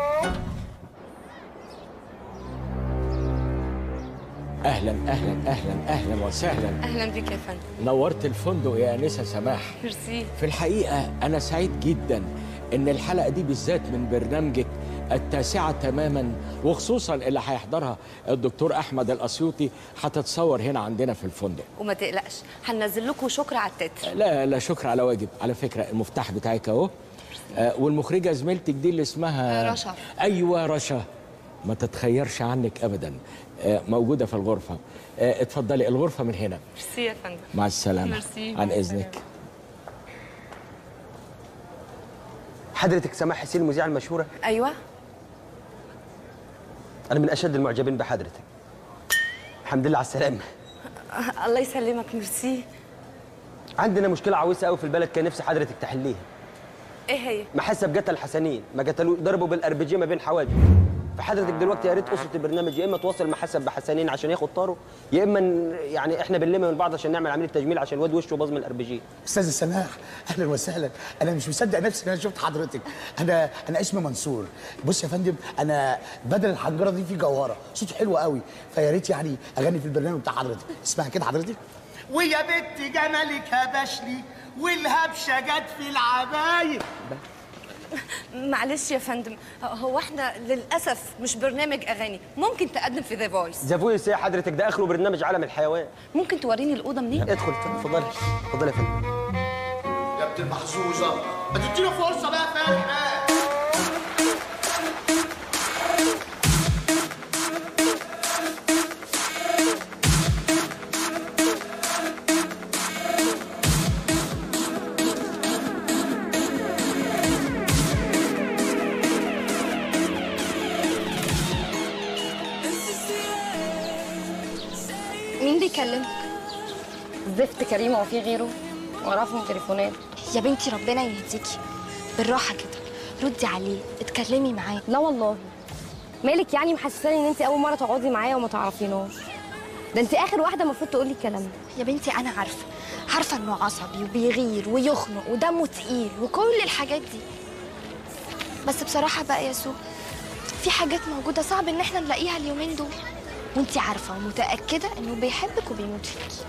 اهلا اهلا اهلا اهلا وسهلا اهلا بك يا فندم نورت الفندق يا انسه سماح ميرسي في الحقيقه انا سعيد جدا ان الحلقه دي بالذات من برنامجك التاسعه تماما وخصوصا اللي هيحضرها الدكتور احمد الاسيوطي هتتصور هنا عندنا في الفندق وما تقلقش هننزل لكم شكر على التتر لا لا شكر على واجب على فكره المفتاح بتاعك اهو آه، والمخرجه زميلتك دي اللي اسمها رشا. ايوه رشا ما تتخيرش عنك ابدا آه، موجوده في الغرفه آه، اتفضلي الغرفه من هنا ميرسي يا فندم مع السلامه ميرسي. عن اذنك حضرتك سماح حسين المذيعه المشهوره ايوه انا من اشد المعجبين بحضرتك الحمد لله على السلامه الله يسلمك ميرسي عندنا مشكله عويصه قوي في البلد كان نفسي حضرتك تحليها ايه هي محسب قتل الحسنين ما قتلوا ضربوا بالاربجيه ما بين حواجب فحضرتك دلوقتي يا ريت اسره البرنامج يا اما توصل محسب بحسنين عشان ياخد طاره يا اما ن- يعني احنا بنلم من بعض عشان نعمل عمليه تجميل عشان الواد وشه باظ من الاربجيه استاذ سماح اهلا وسهلا انا مش مصدق نفسي ان انا شفت حضرتك انا انا اسمي منصور بص يا فندم انا بدل الحنجره دي في جوهره صوته حلو قوي فيا ريت يعني اغني في البرنامج بتاع حضرتك اسمها كده حضرتك ويا بنت جمالك هبشني والهبشه جت في العباية معلش يا فندم هو احنا للاسف مش برنامج اغاني ممكن تقدم في ذا فويس ذا فويس يا حضرتك ده اخره برنامج عالم الحيوان ممكن توريني الاوضه منين ادخل اتفضلي اتفضلي يا فندم يا ابن المحظوظه ما تديله فرصه بقى يا فالح بقى مين بيكلمك؟ زفت كريمه وفي غيره وراهم تليفونات يا بنتي ربنا يهديكي بالراحه كده ردي عليه اتكلمي معاه لا والله مالك يعني محسساني ان انت اول مره تقعدي معايا وما تعرفيناش ده انت اخر واحده المفروض تقولي الكلام ده يا بنتي انا عارفه عارفه انه عصبي وبيغير ويخنق ودمه تقيل وكل الحاجات دي بس بصراحه بقى يا سو في حاجات موجوده صعب ان احنا نلاقيها اليومين دول وانتي عارفه ومتاكده انه بيحبك وبيموت فيكي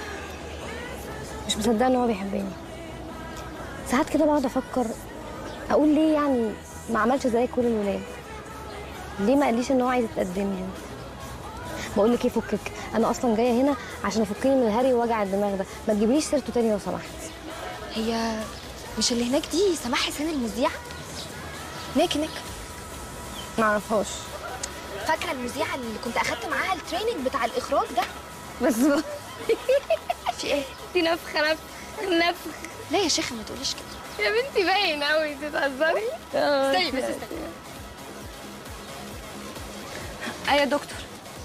مش مصدقه ان هو بيحبني ساعات كده بقعد افكر اقول ليه يعني ما عملش زي كل الولاد ليه ما قاليش ان هو عايز يتقدم لي بقول لك ايه فكك انا اصلا جايه هنا عشان افكني من الهري ووجع الدماغ ده ما تجيبليش سيرته تاني لو سمحت هي مش اللي هناك دي سماح حسين المذيعه نيك نيك ما اعرفهاش فاكره المذيعه اللي كنت اخدت معاها التريننج بتاع الاخراج ده بس بقى. في ايه دي نفخه نفخ نفخ لا يا شيخه ما تقوليش كده يا بنتي باين قوي تتهزري استني بس استني ايه يا دكتور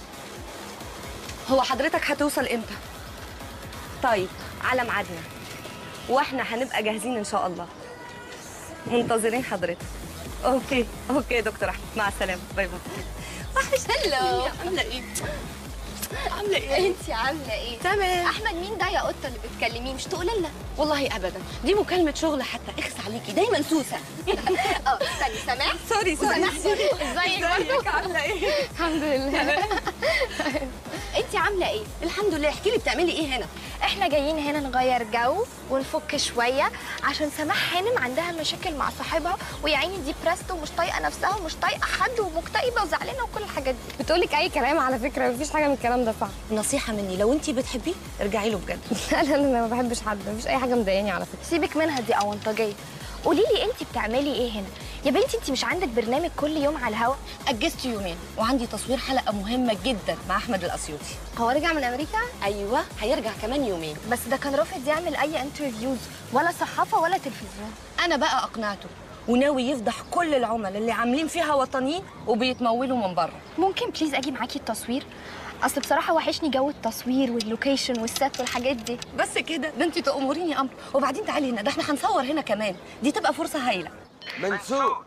هو حضرتك هتوصل امتى طيب على ميعادنا واحنا هنبقى جاهزين ان شاء الله منتظرين حضرتك اوكي اوكي يا دكتور احمد مع السلامه باي باي هلو عامله ايه عامله ايه انت عامله ايه تمام. احمد مين ده يا قطه اللي بتكلميه مش تقولي لنا والله ابدا دي مكالمه شغل حتى اخس عليكي دايما سوسه اه استني سماح سوري سوري وسماح برضه ازيك برضه عامله ايه الحمد لله انت عامله ايه الحمد لله احكي لي بتعملي ايه هنا احنا جايين هنا نغير جو ونفك شويه عشان سماح هانم عندها مشاكل مع صاحبها ويا عيني دي برست ومش طايقه نفسها ومش طايقه حد ومكتئبه وزعلانه وكل الحاجات دي بتقولك اي كلام على فكره مفيش حاجه من الكلام ده صح نصيحه مني لو انت بتحبيه ارجعي له بجد لا لا لا أنا ما بحبش حد مفيش اي حاجه مضايقاني على فكره سيبك منها دي اونطاجيه قولي لي انت بتعملي ايه هنا يا بنتي انت مش عندك برنامج كل يوم على الهوا اجزت يومين وعندي تصوير حلقه مهمه جدا مع احمد الاسيوطي هو رجع من امريكا ايوه هيرجع كمان يومين بس ده كان رافض يعمل اي انترفيوز ولا صحافه ولا تلفزيون انا بقى اقنعته وناوي يفضح كل العملاء اللي عاملين فيها وطنيين وبيتمولوا من بره ممكن بليز اجي معاكي التصوير اصل بصراحه وحشني جو التصوير واللوكيشن والست والحاجات دي بس كده ده انت تأمريني امر وبعدين تعالي هنا ده احنا هنصور هنا كمان دي تبقى فرصه هايله منسوق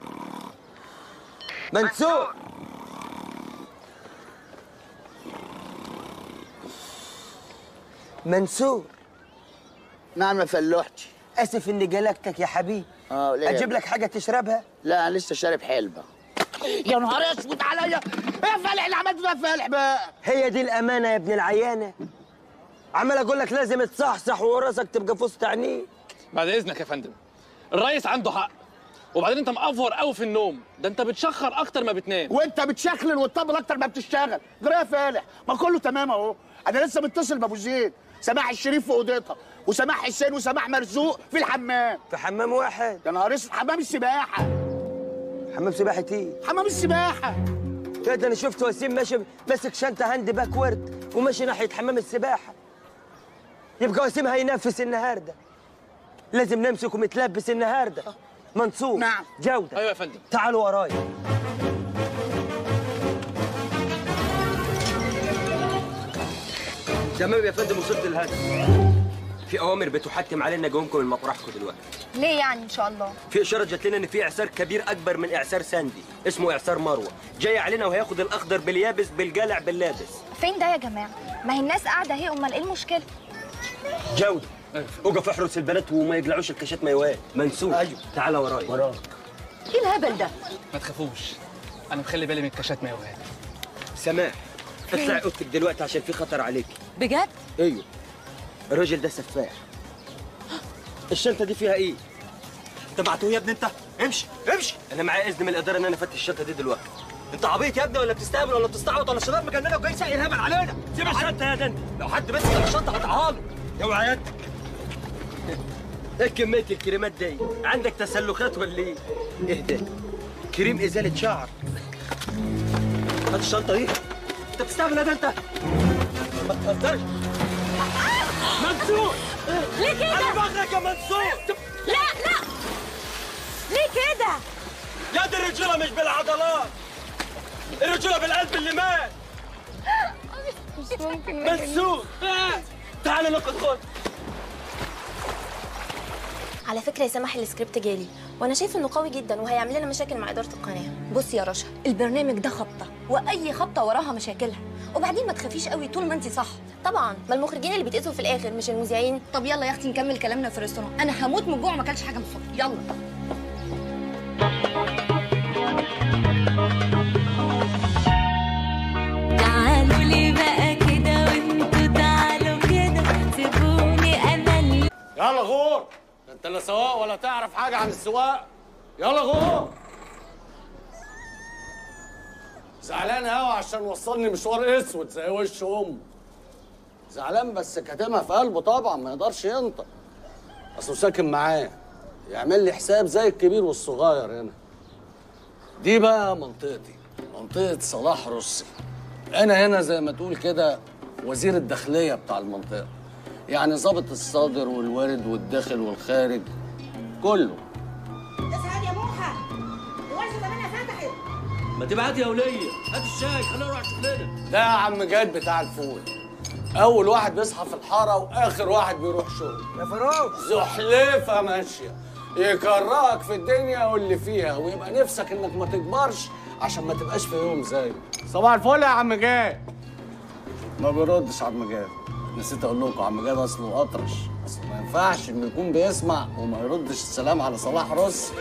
منسوق منسوق نعم يا فلوحتي اسف اني جلجتك يا حبيبي اه ليه اجيب لك حاجه تشربها لا انا لسه شارب حلبه يا نهار اسود عليا ايه يا فالح اللي عملته ده يا فالح بقى هي دي الامانه يا ابن العيانه عمال اقول لك لازم تصحصح وراسك تبقى في وسط عينيك بعد اذنك يا فندم الرئيس عنده حق وبعدين انت مقفر قوي في النوم ده انت بتشخر اكتر ما بتنام وانت بتشخلل وتطبل اكتر ما بتشتغل جرى يا فالح ما كله تمام اهو انا لسه متصل بابو زيد سماح الشريف في اوضتها وسماح حسين وسماح مرزوق في الحمام في حمام واحد يا نهار اسود حمام السباحه حمام سباحه ايه حمام السباحه يا ده انا شفت وسيم ماشي ماسك شنطه هاند باكورد وماشي ناحيه حمام السباحه يبقى وسيم هينفس النهارده لازم نمسكه متلبس النهارده منصور نعم جوده ايوه يا فندم تعالوا ورايا تمام يا فندم وصلت الهدف في اوامر بتحتم علينا جومكم من مطرحكم دلوقتي ليه يعني ان شاء الله في اشاره جات لنا ان في اعصار كبير اكبر من اعصار ساندي اسمه اعصار مروه جاي علينا وهياخد الاخضر باليابس بالجلع باللابس فين ده يا جماعه ما هي الناس قاعده اهي امال ايه المشكله جوده اوقف احرس البنات وما يقلعوش الكاشات مايوات منسوب ايوه تعالى ورايا وراك ايه الهبل ده ما تخافوش انا مخلي بالي من الكاشات مايوهات سماح اطلعي اوضتك دلوقتي عشان في خطر عليكي بجد ايوه الراجل ده سفاح الشنطه دي فيها ايه انت بعتوه يا ابني انت امشي امشي انا معايا اذن من الاداره ان انا افتش الشنطه دي دلوقتي انت عبيط يا ابني ولا بتستهبل ولا بتستعبط ولا الشباب مجننه وجاي سايق الهبل علينا سيب الشنطه يا ده انت لو حد مسك الشنطه هتعاله اوعى يا ايه كميه الكريمات دي عندك تسلخات ولا ايه اهدى كريم ازاله شعر هات الشنطه دي انت بتستهبل يا ده انت ما تهزرش منصور ليه كده؟ انا باخدك يا منصور لا لا ليه كده؟ يا دي الرجوله مش بالعضلات الرجوله بالقلب اللي مات مش ممكن منصور تعال ناخد خد على فكره يا سماح السكريبت جالي وانا شايف انه قوي جدا وهيعمل لنا مشاكل مع اداره القناه بصي يا رشا البرنامج ده خبطه واي خبطه وراها مشاكلها وبعدين ما تخافيش قوي طول ما انت صح طبعا ما المخرجين اللي بيتأذوا في الاخر مش المذيعين طب يلا يا اختي نكمل كلامنا في الريستوران انا هموت من الجوع ما اكلش حاجه من الصبح يلا تعالوا لي بقى كده وانتوا تعالوا كده سيبوني انا اللي يلا غور انت لا سواق ولا تعرف حاجه عن السواق يلا غور زعلان قوي عشان وصلني مشوار اسود زي وش امه زعلان بس كاتمها في قلبه طبعا ما يقدرش ينطق اصله ساكن معاه يعمل لي حساب زي الكبير والصغير هنا دي بقى منطقتي منطقه صلاح رصي انا هنا زي ما تقول كده وزير الداخليه بتاع المنطقه يعني ظابط الصادر والوارد والداخل والخارج كله اسعد يا موحى الورشه زمانها فتحت ما تبعت يا وليه هات الشاي خلينا نروح شغلنا ده يا عم جاد بتاع الفول اول واحد بيصحى في الحاره واخر واحد بيروح شغل يا فاروق زحلفه ماشيه يكرهك في الدنيا واللي فيها ويبقى نفسك انك ما تكبرش عشان ما تبقاش في يوم زيه صباح الفل يا عم جاد ما بيردش عم جاد نسيت اقول لكم عم جاد اصله اطرش اصله ما ينفعش انه يكون بيسمع وما يردش السلام على صلاح رص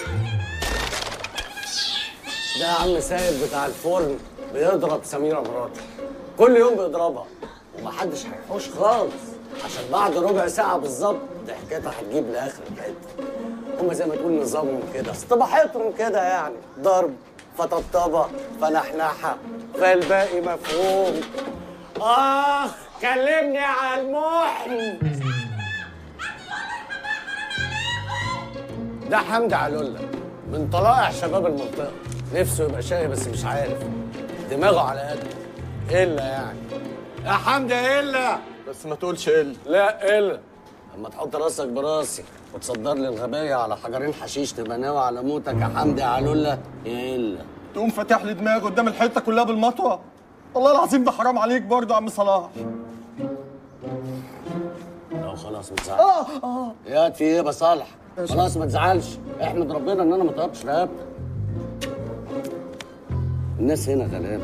ده يا عم سيد بتاع الفرن بيضرب سميرة مراته كل يوم بيضربها ومحدش هيحوش خالص عشان بعد ربع ساعة بالظبط ضحكتها هتجيب لآخر الحتة هما زي ما تقول نظامهم كده صباحيتهم كده يعني ضرب فطبطبة فنحنحة فالباقي مفهوم آخ كلمني على المحن ده حمدي علولة من طلائع شباب المنطقة نفسه يبقى شقي بس مش عارف دماغه على قده إلا يعني يا حمدي إلا بس ما تقولش إلا لا إلا اما تحط راسك براسي وتصدر لي الغباية على حجرين حشيش تبقى ناوي على موتك يا حمدي علولة إلا تقوم فاتح لي دماغي قدام الحته كلها بالمطوه والله العظيم ده حرام عليك برضه يا عم صلاح لا خلاص ما تزعلش اه يا في ايه بصالح خلاص ما تزعلش احمد ربنا ان انا ما طلبتش رقبتك الناس هنا غلابه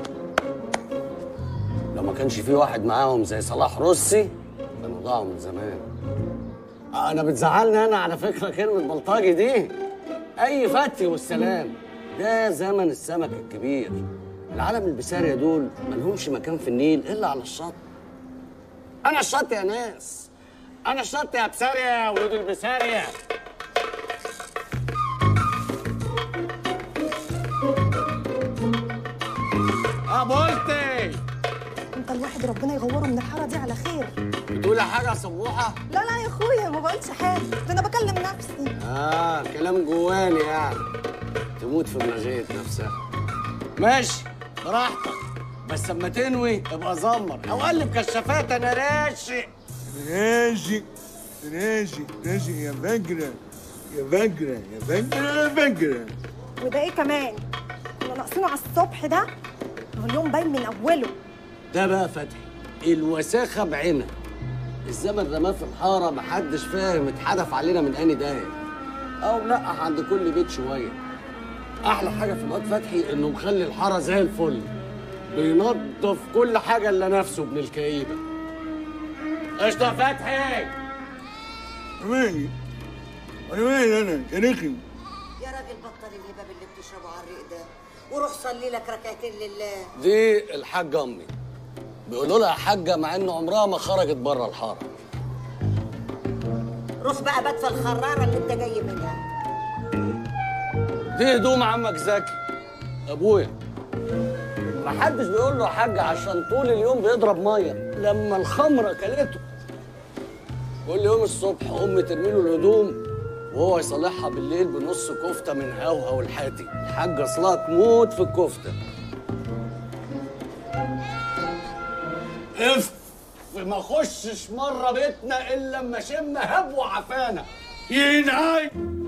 لو ما كانش في واحد معاهم زي صلاح رصي كانوا ضاعوا من زمان انا بتزعلني انا على فكره كلمه بلطجي دي اي فتي والسلام ده زمن السمك الكبير العالم البسارية دول ملهمش مكان في النيل الا على الشط انا الشط يا ناس انا الشط يا بسارية يا ولود البسارية الواحد ربنا يغوره من الحاره دي على خير بتقولي حاجه يا سموحه لا لا يا اخويا ما بقولش حاجه ده انا بكلم نفسي اه كلام جواني يعني تموت في دماغية نفسها ماشي براحتك بس اما تنوي ابقى زمر او قلب كشافات انا راشق راشق راشق راشق يا فجرة يا فجرة يا فجرة يا فجرة وده ايه كمان كنا ناقصينه على الصبح ده هو اليوم باين من اوله ده بقى فتحي الوساخه بعينها الزمن رماه في الحاره محدش فاهم اتحدف علينا من اني داير او نقح عند كل بيت شويه احلى حاجه في الواد فتحي انه مخلي الحاره زي الفل بينظف كل حاجه الا نفسه ابن الكئيبه قشطه يا فتحي مالي انا مالي انا يا رخم يا راجل بطل الهباب اللي بتشربه على الريق ده وروح صلي لك ركعتين لله دي الحاجه امي بيقولوا لها حاجه مع ان عمرها ما خرجت بره الحاره روح بقى بات في الخراره اللي انت جاي منها دي هدوم عمك زكي ابويا ما حدش بيقول له يا حاج عشان طول اليوم بيضرب ميه لما الخمره كلته كل يوم الصبح امي ترمي له الهدوم وهو يصلحها بالليل بنص كفته من هوهو الحاتي الحاجه اصلها تموت في الكفته اف ما اخشش مره بيتنا الا لما اشم هب وعفانه ينعي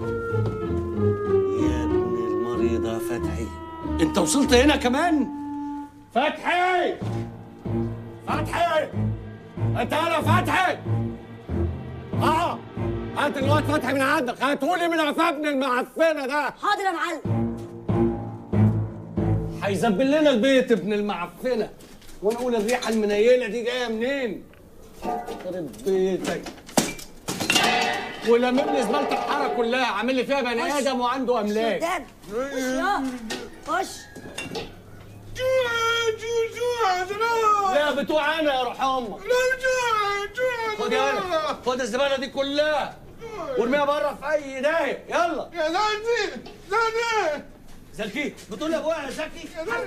يا ابن المريضه يا فتحي انت وصلت هنا كمان فتحي فتحي انت انا فتحي اه هات الواد فتحي من عندك هاتولي من عفابن المعفنه ده حاضر يا معلم هيزبل لنا البيت ابن المعفنه وانا اقول الريحه المنيله دي جايه منين خرب بيتك ولمم لي زباله الحاره كلها عامل لي فيها بني خش. ادم وعنده املاك شداد خش يا خش لا بتوع انا يا روح امك خد يلا خد الزباله دي كلها وارميها بره في اي داهيه يلا يا زكي زكي زكي بتقول يا ابويا يا زكي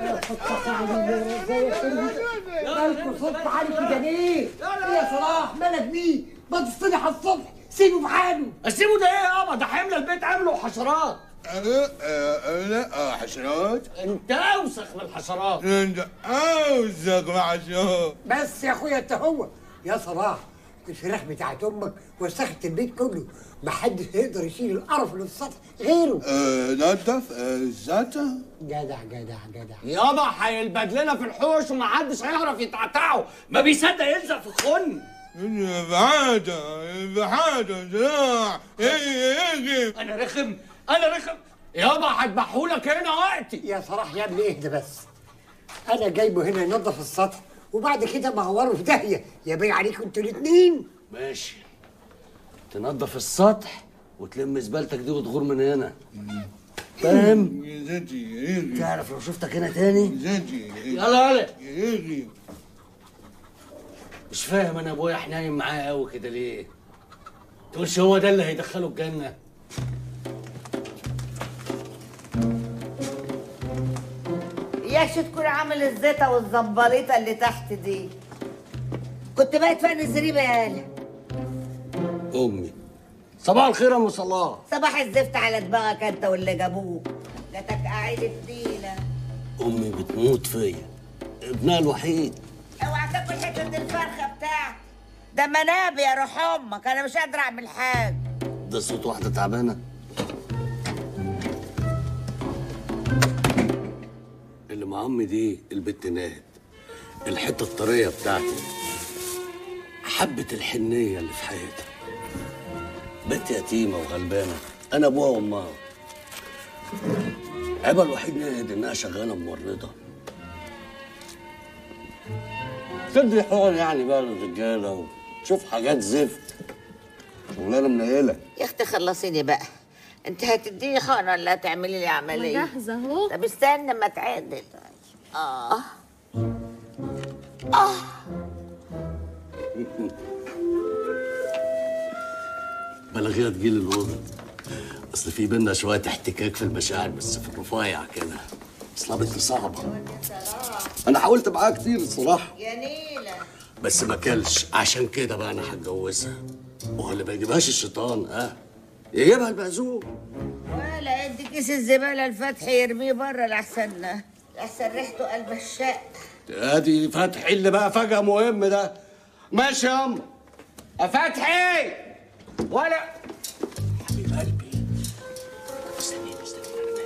مالكوا صوت عالي كده ليه؟ ايه يا صلاح مالك بيه؟ ما تصطلح على الصبح سيبه في حاله اسيبه ده ايه يابا ده هيملى البيت عمله وحشرات انا آه، انا آه، حشرات انت اوسخ من الحشرات انت اوسخ مع حشرات بس يا اخويا انت هو يا صلاح الفراخ بتاعت امك وسخت البيت كله محدش هيقدر يشيل القرف اللي في السطح غيره آه، نضف آه، الزيتة جدع جدع جدع يابا هيلبد لنا في الحوش ومحدش هيعرف يتعتعه ما بيصدق يلزق في الخن بعادة بعادة زراع ايه انا رخم انا رخم يابا هذبحهولك هنا وقتي يا صلاح يا ابني اهدى بس انا جايبه هنا ينظف السطح وبعد كده معوره في داهيه يا بيه عليكم انتوا الاثنين ماشي تنظف السطح وتلم زبالتك دي وتغور من هنا فاهم؟ يا زكي يا رغي تعرف لو شفتك هنا تاني زكي يلا يلا يا رغي مش فاهم انا ابويا حنين معاه قوي كده ليه؟ تقولش هو ده اللي هيدخله الجنه ياش تكون عامل الزيطه والزنبليطه اللي تحت دي كنت بقيت فين الزريبه يا هلا امي صباح الخير يا ام صلاح صباح الزفت على دماغك انت واللي جابوك جاتك قاعد الديله امي بتموت فيا ابنها الوحيد اوعى تاكل حته الفرخه بتاعتي ده منابي يا روح امك انا مش قادره اعمل حاجه ده صوت واحده تعبانه اللي مع امي دي البت ناهد الحته الطريه بتاعتي حبه الحنيه اللي في حياتي بنت يتيمه وغلبانه انا ابوها وامها عيبها الوحيد ناهد انها شغاله ممرضه تدي حقن يعني بقى للرجاله وتشوف حاجات زفت شغلانه منيله يا اختي خلصيني بقى انت هتديني خان ولا هتعملي لي عمليه جاهزة اهو طب استنى ما تعدل اه اه بلاغيها تجيلي الأوضة أصل في بينا شوية احتكاك في المشاعر بس في الرفايع كده أصلها بنت صعبة أنا حاولت معاها كتير الصراحة يا نيلة بس ما كلش عشان كده بقى انا هتجوزها وهو اللي ما يجيبهاش الشيطان ها يجيبها المأذون ولا ادي كيس الزباله الفتح يرميه بره لاحسن لاحسن ريحته قلب الشق ادي فتحي اللي بقى فجأة مهم ده ماشي يا أم يا فتحي ولا حبيب قلبي استني استني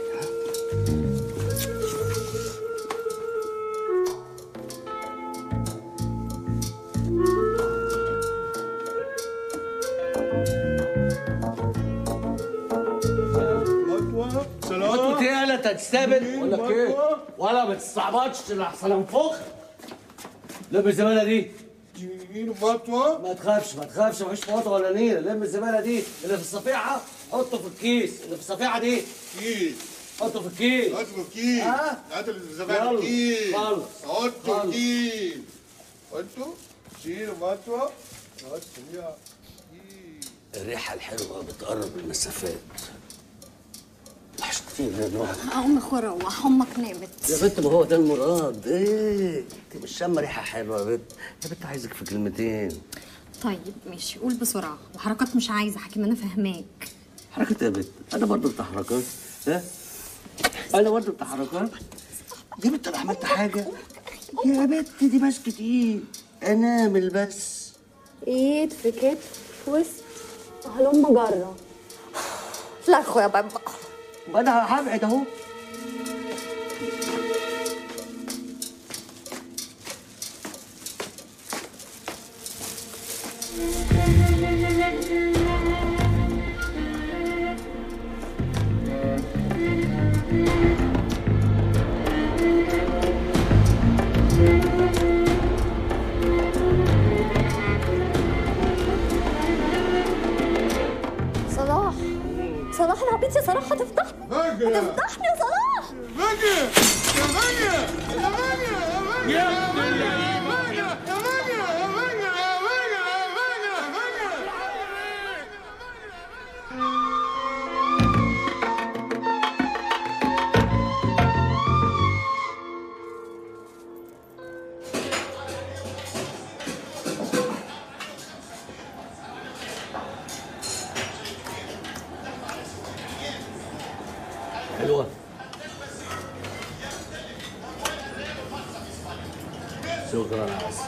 سلام تعالى تتستقبل ولا ايه ولا ما تستعبطش لحسن انفخ لم الزباله دي مطوة ما تخافش ما تخافش مفيش مطوه ولا نيله لم الزباله دي اللي في الصفيحه حطه في الكيس اللي في الصفيحه دي كيس حطه في الكيس حطه في الكيس ها؟ هات الزبائن يلا. كيس خلص. حطه خلص. في كيس حطه شيل مطوة حط فيها الريحه الحلوه بتقرب المسافات وحشتيني يا نوح أم روح أمك نامت يا بنت ما هو ده المراد ايه انت مش شامه ريحه حلوه يا بنت يا بنت عايزك في كلمتين طيب ماشي قول بسرعة وحركات مش عايزة حكيم أنا فاهماك حركات يا بنت انا برضه بتاع حركات ها انا برضه بتاع حركات دي بنت انا عملت حاجه يا بنت دي مسكت ايه انامل بس ايد في كتف في وسط هلم جرة لا اخويا بابا ما انا هبعد اهو صلاح صلاح انا عبيط يا صلاح هتفضحني فجأة هتفضحني يا صلاح فجأة يا فجأة يا فجأة يا فجأة يا فجأة يا فجأة يا فجأة يا فجأة يا فجأة يا فجأة حلوه شكرا يا عسل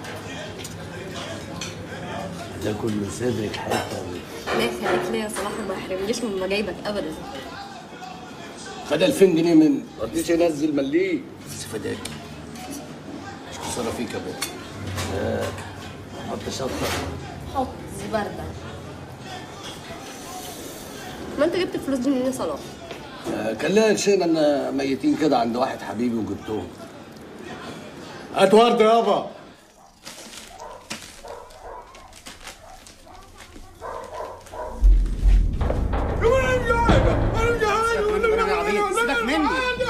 ده كل صدرك حته لا يخليك ليا يا صلاح ما يحرمنيش من مجايبك ابدا خد 2000 جنيه من ما رضيش ينزل مليه بس فداك مش خساره فيك يا بابا آه، حط شطه حط زبردة ما انت جبت الفلوس دي منين يا صلاح آه، كان ليا قرشين ميتين كده عند واحد حبيبي وجبتهم هات ورده يابا سيبك مني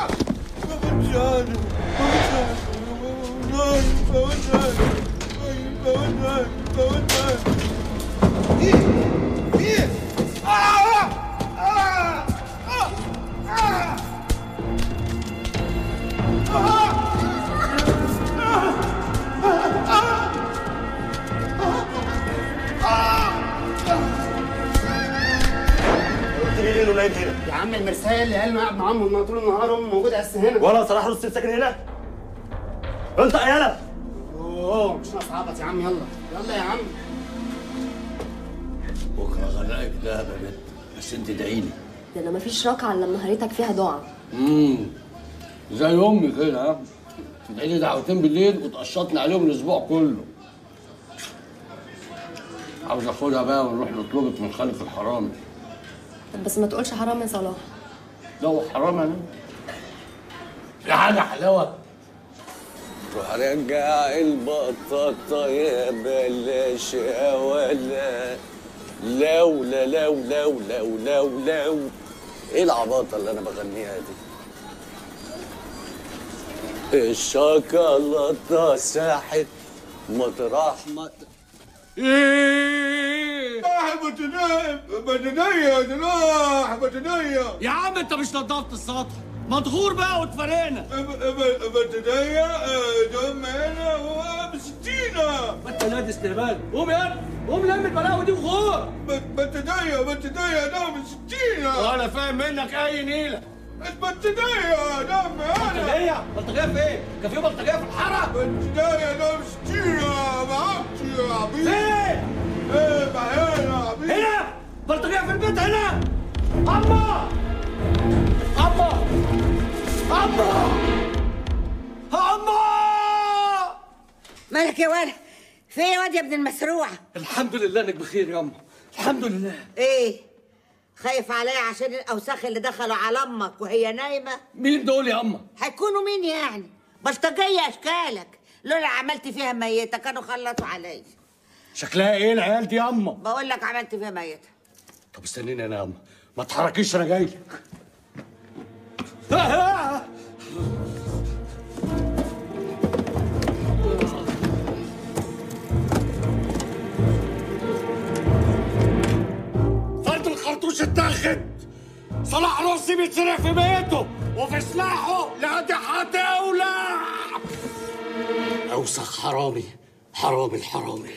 يا عم المرسال اللي قال انه قاعد مع امه طول النهار امه موجوده بس هنا ولا صلاح رستم ساكن هنا انت يا يلا اوه مش ناقص عبط يا عم يلا يلا يا عم بكره غرقك دهب يا بنت بس انت ادعي لي ده انا مفيش ركعه الا لما هريتك فيها دعاء امم زي امي كده ها تدعي لي دعوتين بالليل وتقشطني عليهم الاسبوع كله عاوز اخدها بقى ونروح نطلبك من خالق الحرامي طب بس ما تقولش حرام يا صلاح لا هو حرام انا في حاجه حلاوه روح رجع البطاطا يا بلاش يا ولا لولا لو لو لو لو لو ايه العباطه اللي انا بغنيها دي الشوكولاته ساحت مطرح ما ايه بتنيا بتنيا جناح بتنيا يا عم انت مش نظفت السطح مدغور بقى واتفرقنا بتضيق دم هنا وبستينة انت نادي استهبال قوم يا قوم لم البلاوي دي وغور بتضيق بتضيق دم ستينة وانا فاهم منك اي نيله بتضيق دم هنا بلطجيه بلطجيه فين؟ كان في بلطجيه في الحاره بتضيق دم ستينة ما عرفتش يا عبيد فين؟ ايه ما هنا يا عبيد هنا بلطجيه في البيت هنا اما اما اما اما مالك يا ولد في ايه يا واد يا ابن المسروع الحمد لله انك بخير يا اما الحمد لله ايه خايف عليا عشان الاوساخ اللي دخلوا على امك وهي نايمه مين دول يا اما هيكونوا مين يعني بلطجيه اشكالك لولا عملت فيها ميته كانوا خلصوا عليا شكلها ايه العيال دي يا اما بقول لك عملت فيها ميته طب استنيني انا يا اما ما تحركيش انا جاي لك فرد الخرطوش اتاخد صلاح راسي بيتسرق في بيته وفي سلاحه لقد هتولع اوسخ حرامي حرامي الحرامي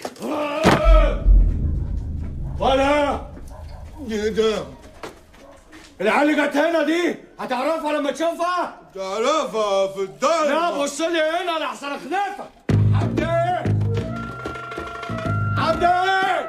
ولا ايه ده العيال اللي جت هنا دي هتعرفها لما تشوفها تعرفها في الضلمة لا بص لي هنا لحسن اخنفك عبد ايه عبد ايه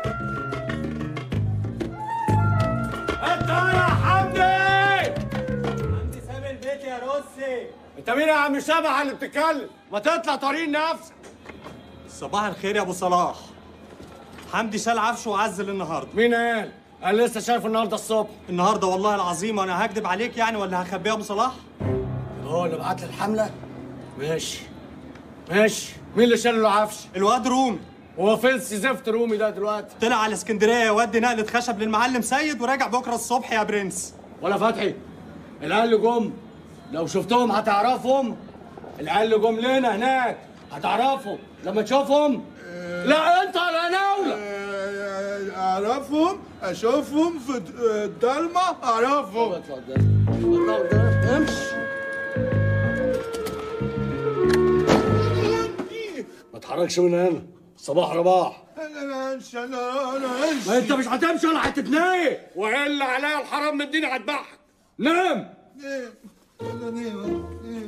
انت يا حمدي عندي ساب البيت يا روسي انت مين يا عم شبح اللي بتتكلم ما تطلع طريق نفسك صباح الخير يا ابو صلاح حمدي شال عفشه وعزل النهارده مين قال؟ قال لسه شايفه النهارده الصبح النهارده والله العظيم وانا هكدب عليك يعني ولا هخبيها يا ابو صلاح هو اللي بعت لي الحمله ماشي ماشي مين اللي شال له عفش الواد رومي هو فين زفت رومي ده دلوقتي طلع على اسكندريه يودي نقله خشب للمعلم سيد وراجع بكره الصبح يا برنس ولا فتحي العيال اللي جم لو شفتهم هتعرفهم العيال اللي جم لنا هناك هتعرفهم لما تشوفهم لا انت ولا ناولة اعرفهم اشوفهم في الضلمه اعرفهم امشي ما تحركش من هنا صباح رباح انا انسى انا انا انسى ما انت مش هتمشي ولا هتتناي والا عليا الحرام من الدين هتبعك نام ايه انا ايه ايه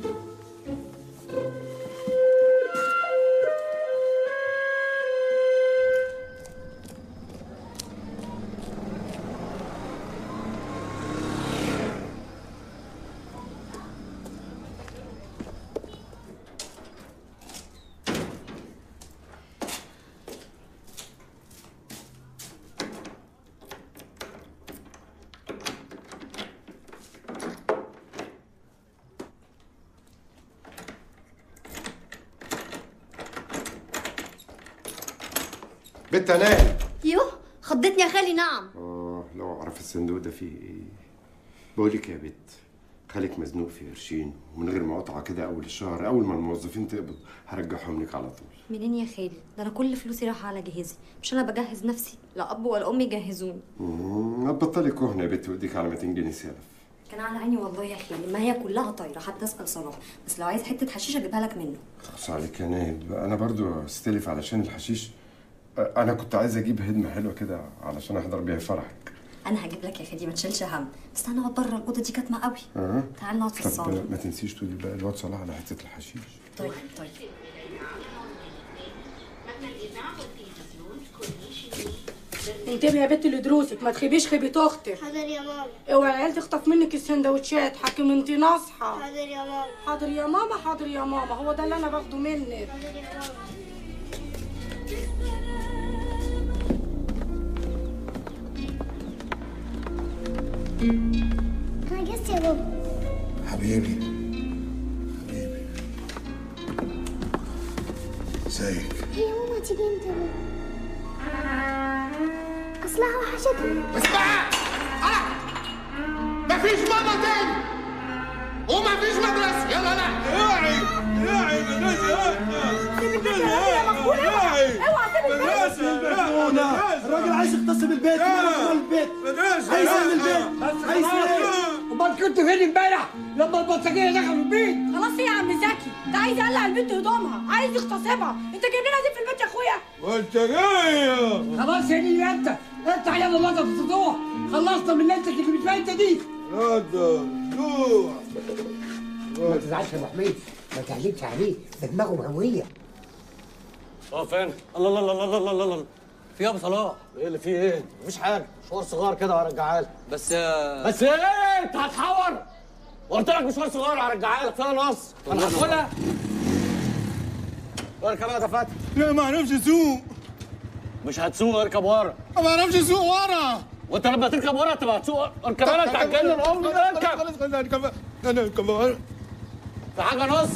بنت نايم يوه خضتني يا خالي نعم اه لو اعرف الصندوق ده فيه ايه بقول لك يا بت خليك مزنوق في قرشين ومن غير مقاطعه كده اول الشهر اول ما الموظفين تقبض هرجعهم لك على طول منين يا خالي ده انا كل فلوسي رايحه على جهازي مش انا بجهز نفسي لا اب ولا امي يجهزوني مم، ما تبطلي كهنه يا بت وايديك على 200 جنيه سلف كان على عيني والله يا خالي ما هي كلها طايره حتى اسال صلاح بس لو عايز حته حشيش اجيبها لك منه خلاص عليك يا نايل انا برضو استلف علشان الحشيش أه، انا كنت عايز اجيب هدمه حلوه كده علشان احضر بيها فرحك انا هجيب لك يا خالي ما تشيلش هم بس انا بره الاوضه دي كاتمه قوي اه تعال نقعد في طب الصاله ما تنسيش تقولي بقى الواد صلاح على حته الحشيش طيب طيب انتبهي يا بنت لدروسك ما تخيبيش خيبة اختك حاضر يا ماما اوعي العيال تخطف منك السندوتشات حكم انت ناصحة حاضر يا ماما حاضر يا ماما حاضر يا ماما هو ده اللي انا باخده منك حاضر يا ماما انا جس يا بابا حبيبي حبيبي ازيك هي ماما تيجي امتى يا بابا اصلها وحشتني اسمع مفيش ماما تاني ومفيش مدرسة يلا لا راعي راعي مدرسة راعي مجنونة الراجل عايز يغتصب البيت مال البيت مدرسة عايز يعمل البيت عايز ايه امال كده كنت فين امبارح لما البلطجيه دخلوا البيت خلاص ايه يا عم زكي ده عايز يقلع البنت هدومها عايز يغتصبها انت جايب لنا دي في البيت يا اخويا بلطجيه خلاص يا نيلي انت انت يلا نضف السطوح خلصنا من ليلتك اللي بتفايته دي ما تزعلش يا ابو حميد ما تهلكش عليه ده دماغه مهويه اه فين؟ الله الله الله الله الله الله الله في ايه يا ابو صلاح؟ ايه اللي فيه ايه؟ مفيش حاجه مشوار صغير كده وهرجعها لك بس بس ايه انت هتحور؟ قلت لك مشوار صغير هرجعها لك فيها نص انا هاكلها اركب يا فتحي لا ما اعرفش اسوق مش هتسوق اركب ورا ما اعرفش اسوق ورا وانت لما تركب ورا تبقى هتسوق اركب انا انت هتجنن الام اركب انا اركب انا اركب ورا في حاجه نص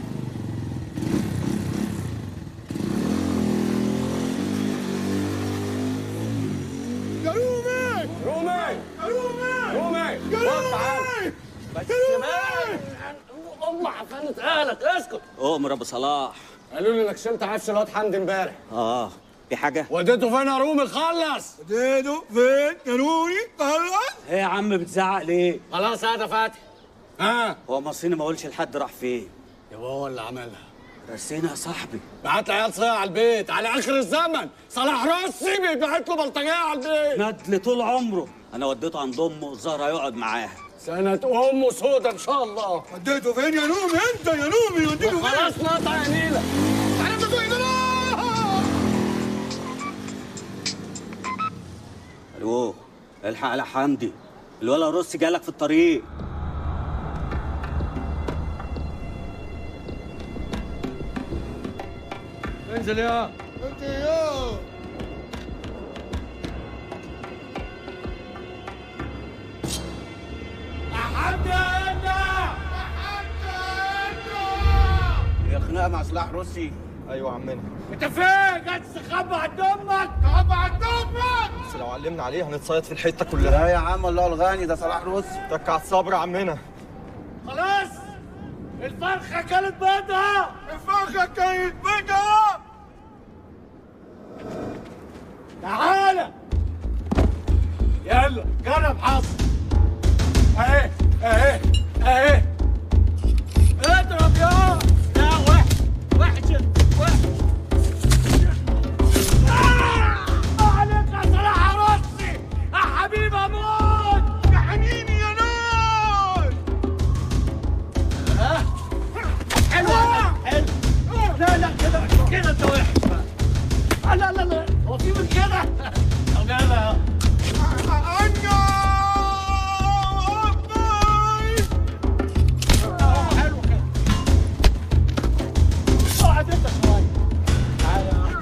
يا رومي رومي يا رومي رومي يا بص تعال. رومي بس كمان ام عفنت اهلك اسكت أؤمر أبو صلاح قالوا لي انك شلت عفش الواد حمدي امبارح آه في حاجة؟ وديته فين يا رومي خلص وديته فين يا رومي خلص إيه يا عم بتزعق ليه؟ خلاص هذا فاتح ها هو مصريني ما قولش لحد راح فين؟ يبقى هو اللي عملها رسينا يا صاحبي بعت لي عيال صيع على البيت على اخر الزمن صلاح راسي بيبعت له بلطجيه على البيت ندل طول عمره أنا وديته عند أمه الظاهر هيقعد معاها سنة أمه سودة إن شاء الله وديته فين يا رومي انت يا رومي وديته فين خلاص نقطع يا نيلة عرفت تسوق ألو الحق على حمدي الولا روسي جالك في الطريق انزل يا انت يا حمدي انت هي خناقه مع سلاح روسي ايوه عمنا انت فين؟ قاعد تستخبى عند امك؟ تخبى عند امك بس لو علمنا عليه هنتصيد في الحته كلها لا يا عم الله الغني ده صلاح روسي تك على الصبر يا عمنا خلاص الفرخة كانت بيضها الفرخه كانت بيضة تعالى يلا جرب حظ اهي اهي اهي اضرب يا يا وحش وحش وحش آه! عليك يا صلاح راسي يا حبيب اموت يا حنيني يا نور ها حلو حلو لا لا كده كده انت وحش بقى. آه، لا لا لا هو في من كده طب يلا آه، حلو كده اقعد انت شويه تعالى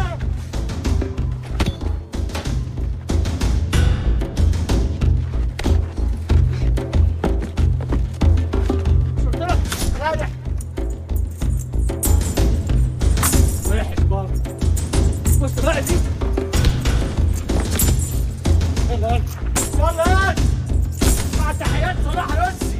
قلت لك رايح وحش برضه بص بقى دي يلا يلا مع تحيات صلاح رشدي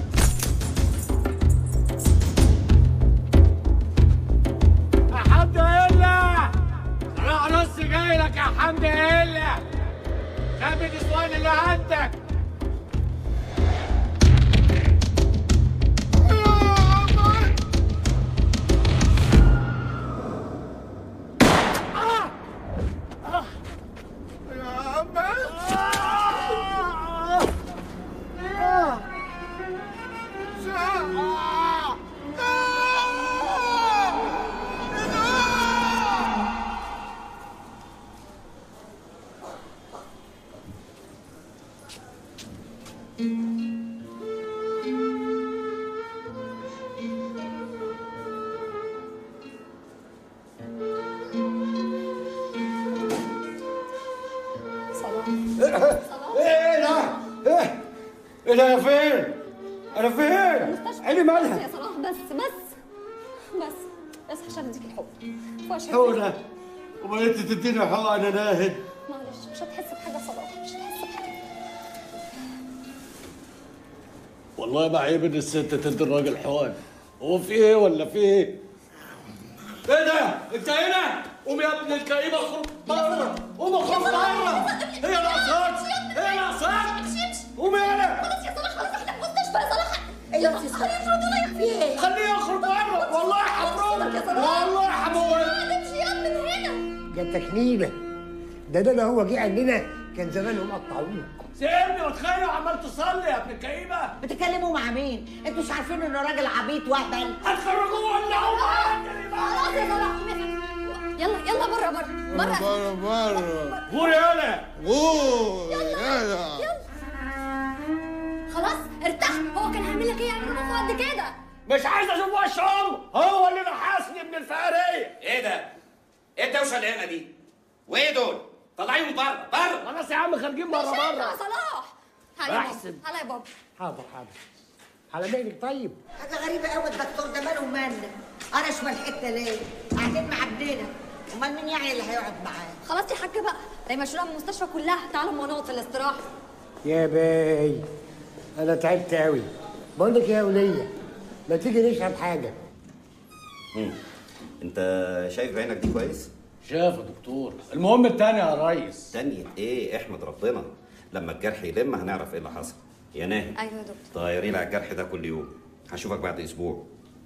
يا حمد هلا صلاح رشدي جاي لك يا حمد هلا خبي النسوان اللي عندك ايه ده؟ ايه؟ ايه ده يا فين؟ انا فين؟ عيني مالها؟ يا صلاح بس بس بس بس عشان اديك الحب فوش حقنة امال انت تديني حقنة ناهد معلش مش هتحس بحاجه يا صلاح مش هتحس بحاجه والله ما عيب ان الست تدي الراجل حقن هو في ايه ولا في ايه؟ ايه ده؟ انت هنا؟ قوم يا ابن الكئيبه اخرج بره قوم اخرج بره هي ناقصاك هي ناقصاك قوم هنا خلاص يا صلاح خلاص احنا في مستشفى يا نهار اسود رايح فين؟ خليه يخرج بره والله حمرمه والله حموت امشي يا من هنا جاتك نيله ده ده لو هو جه عندنا كان زمانهم قطعوه سيبني واتخانق وعمال تصلي يا ابن الكئيبه بتتكلموا مع مين؟ انتوا مش عارفين انه راجل عبيط وهبل هتخرجوه ولا هو خلاص يا صلاح يلا يلا بره بره بره بره بره غور يالا غور يلا خلاص ارتاح هو كان هيعمل لك ايه يعمل لك قد كده مش عايز اشوف وش امه هو اللي نحاسني ابن الفقريه ايه ده؟ ايه الدوشه اللي هنا دي؟ وايه دول؟ طلعيهم بره بره خلاص يا عم خارجين بره مش هينفع بره يا صلاح تعالى يا احسن. بابا تعالى يا بابا حاضر حاضر على مهلك طيب حاجه غريبه قوي الدكتور ده ماله ومالنا قرش من الحته ليه؟ قاعدين مع ابننا امال مين يعني اللي هيقعد معاه؟ خلاص يا حاجه بقى ده مشروع من المستشفى كلها تعالوا ما نقعد في الاستراحه يا باي انا تعبت قوي بقول لك يا وليه ما تيجي نشرب حاجه مم. انت شايف بعينك دي كويس؟ شاف يا دكتور المهم التاني يا ريس تانية ايه احمد ربنا لما الجرح يلم هنعرف ايه اللي حصل يا ناهي ايوه يا دكتور طيري لي على الجرح ده كل يوم هشوفك بعد اسبوع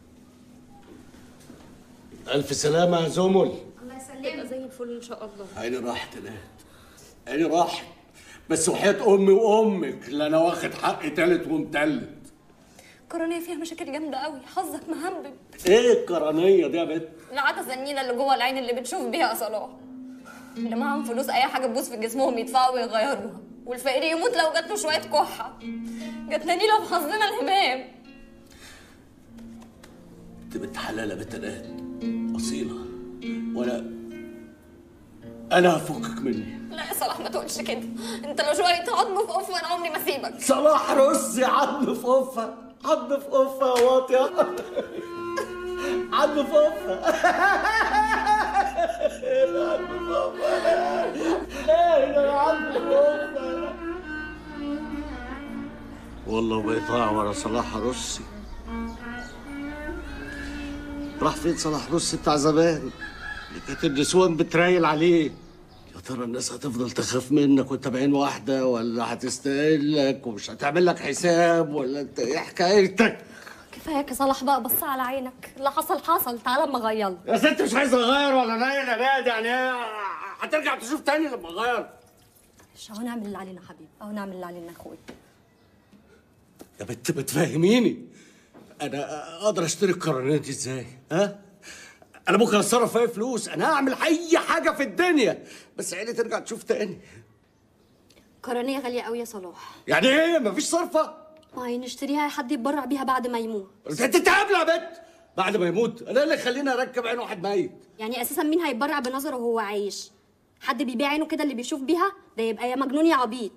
الف سلامه يا زمل الله يسلمك زي الفل ان شاء الله عيني راحت نهد عيني راحت بس وحياة امي وامك اللي انا واخد حقي تالت ومتلت كورونيا فيها مشاكل جامده قوي حظك مهبب ايه الكرانيه دي يا بنت العدسه النيله اللي جوه العين اللي بتشوف بيها يا صلاح اللي معاهم فلوس اي حاجه تبوظ في جسمهم يدفعوا ويغيروها والفقير يموت لو جات له شويه كحه جاتنا نيله في حظنا الهمام انت بنت حلال يا بنت نهد اصيله وانا انا هفكك مني لا يا صلاح ما تقولش كده انت لو شويه عضم في قف انا عمري ما اسيبك صلاح رصي عض في قفه عض في قفه يا واطيه عض في قفه عض في قفه لا لا عض في قفه والله بيطاع ورا صلاح رصي راح فين صلاح رصي بتاع زمان اللي كانت النسوان بترايل عليه يا ترى الناس هتفضل تخاف منك وانت بعين واحدة ولا هتستقلك ومش هتعمل لك حساب ولا انت ايه حكايتك؟ كفاية يا صلاح بقى بص على عينك اللي حصل حصل تعالى اما اغير يا ست مش عايز اغير ولا نايل يا نادي يعني ايه هترجع تشوف تاني لما اغير مش اهو نعمل اللي علينا حبيبي اهو نعمل اللي علينا يا اخويا يا بنت بتفهميني انا اقدر اشتري القرارات دي ازاي ها انا ممكن اتصرف فيها فلوس انا هعمل اي حاجه في الدنيا بس عيني ترجع تشوف تاني كورونية غالية قوي يا صلاح يعني ايه مفيش صرفه ما هي نشتريها حد يتبرع بيها بعد ما يموت انت تقابل يا بنت بعد ما يموت انا اللي يخليني اركب عين واحد ميت يعني اساسا مين هيتبرع بنظره وهو عايش حد بيبيع عينه كده اللي بيشوف بيها ده يبقى يا مجنون يا عبيط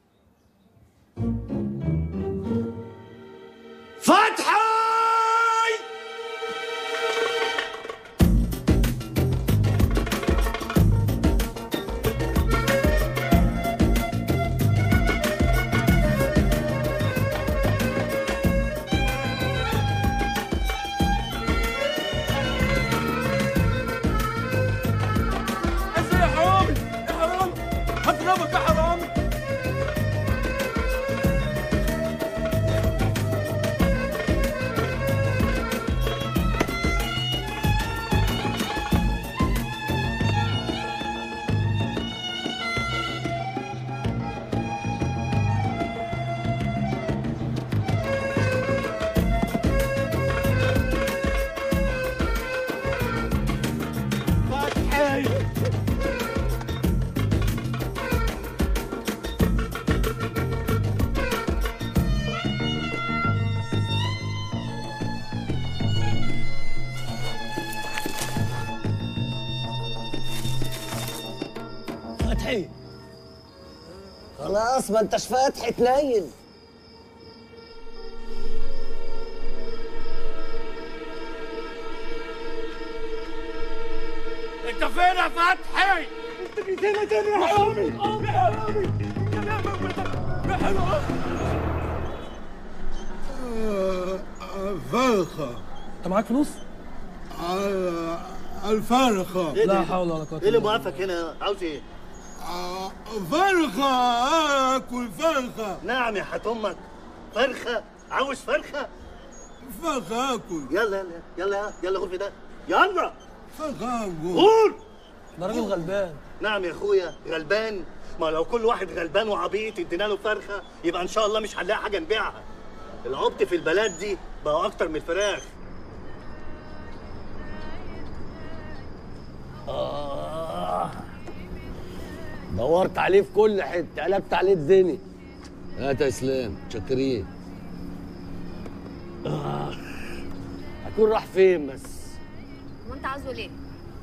فتحي يا حرامي يا حرامي هضربك يا حرامي فتحي فتحي خلاص ما انتش فاتح تنيل انت فين يا فتحي؟ انت جيت هنا تاني يا حرامي يا حرامي يا حرامي فرخة انت معاك فلوس؟ الفرخة لا حول ولا قوة ايه اللي موقفك هنا عاوز ايه؟ فرخة آكل فرخة نعم يا حت امك فرخه عاوز فرخه فخاكل يلا يلا يلا يلا غرفة ده يلا فخاكل قول ده راجل غلبان نعم يا اخويا غلبان ما لو كل واحد غلبان وعبيط ادينا له فرخه يبقى ان شاء الله مش هنلاقي حاجه نبيعها العبط في البلد دي بقى اكتر من الفراخ آه. دورت عليه في كل حته قلبت عليه الدنيا هات يا اسلام شاكرين آه. هكون راح فين بس هو انت عاوزه ليه؟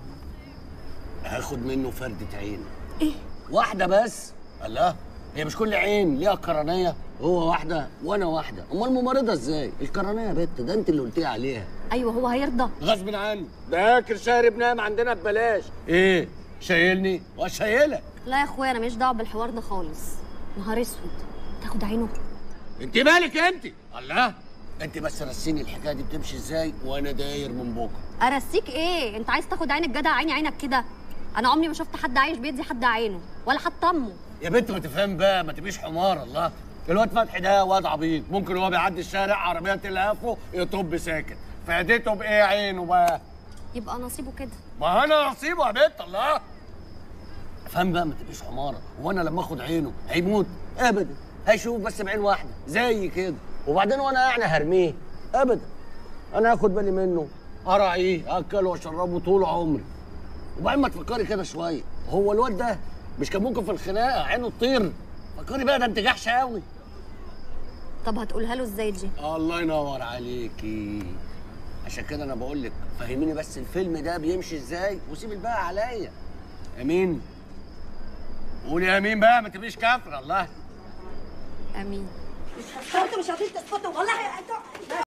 هاخد منه فردة عين ايه؟ واحدة بس الله هي مش كل عين ليها قرنية هو واحدة وانا واحدة امال ممرضة ازاي القرنية يا بت ده انت اللي قلتي عليها ايوه هو هيرضى غصب عني ده اكل شارب نام عندنا ببلاش ايه شايلني وشايلك لا يا اخويا انا ماليش دعوه بالحوار ده خالص نهار اسود تاخد عينه انت مالك انت الله انت بس رسيني الحكايه دي بتمشي ازاي وانا داير من بكره ارسيك ايه انت عايز تاخد عين الجدع عيني عينك كده انا عمري ما شفت حد عايش بيدي حد عينه ولا حتى امه يا بنت ما تفهم بقى ما تبقيش حمار الله الواد فتحي ده واد عبيط ممكن وهو بيعدي الشارع عربيه تلهفه يطب ساكت فاديته بايه عينه بقى يبقى نصيبه كده ما انا نصيبه يا بنت الله افهم بقى ما تبقيش حماره وانا لما اخد عينه هيموت ابدا هيشوف بس بعين واحده زي كده وبعدين وانا يعني هرميه ابدا انا هاخد بالي منه اراعيه اكله واشربه طول عمري وبعدين ما تفكري كده شويه هو الواد ده مش كان ممكن في الخناقه عينه تطير فكري بقى ده انت جحش قوي طب هتقولها له ازاي دي الله ينور عليكي عشان كده انا بقول لك فهميني بس الفيلم ده بيمشي ازاي وسيب الباقي عليا امين قولي امين بقى ما تبقيش كافره الله امين مش هتسكتوا مش هتسكتوا والله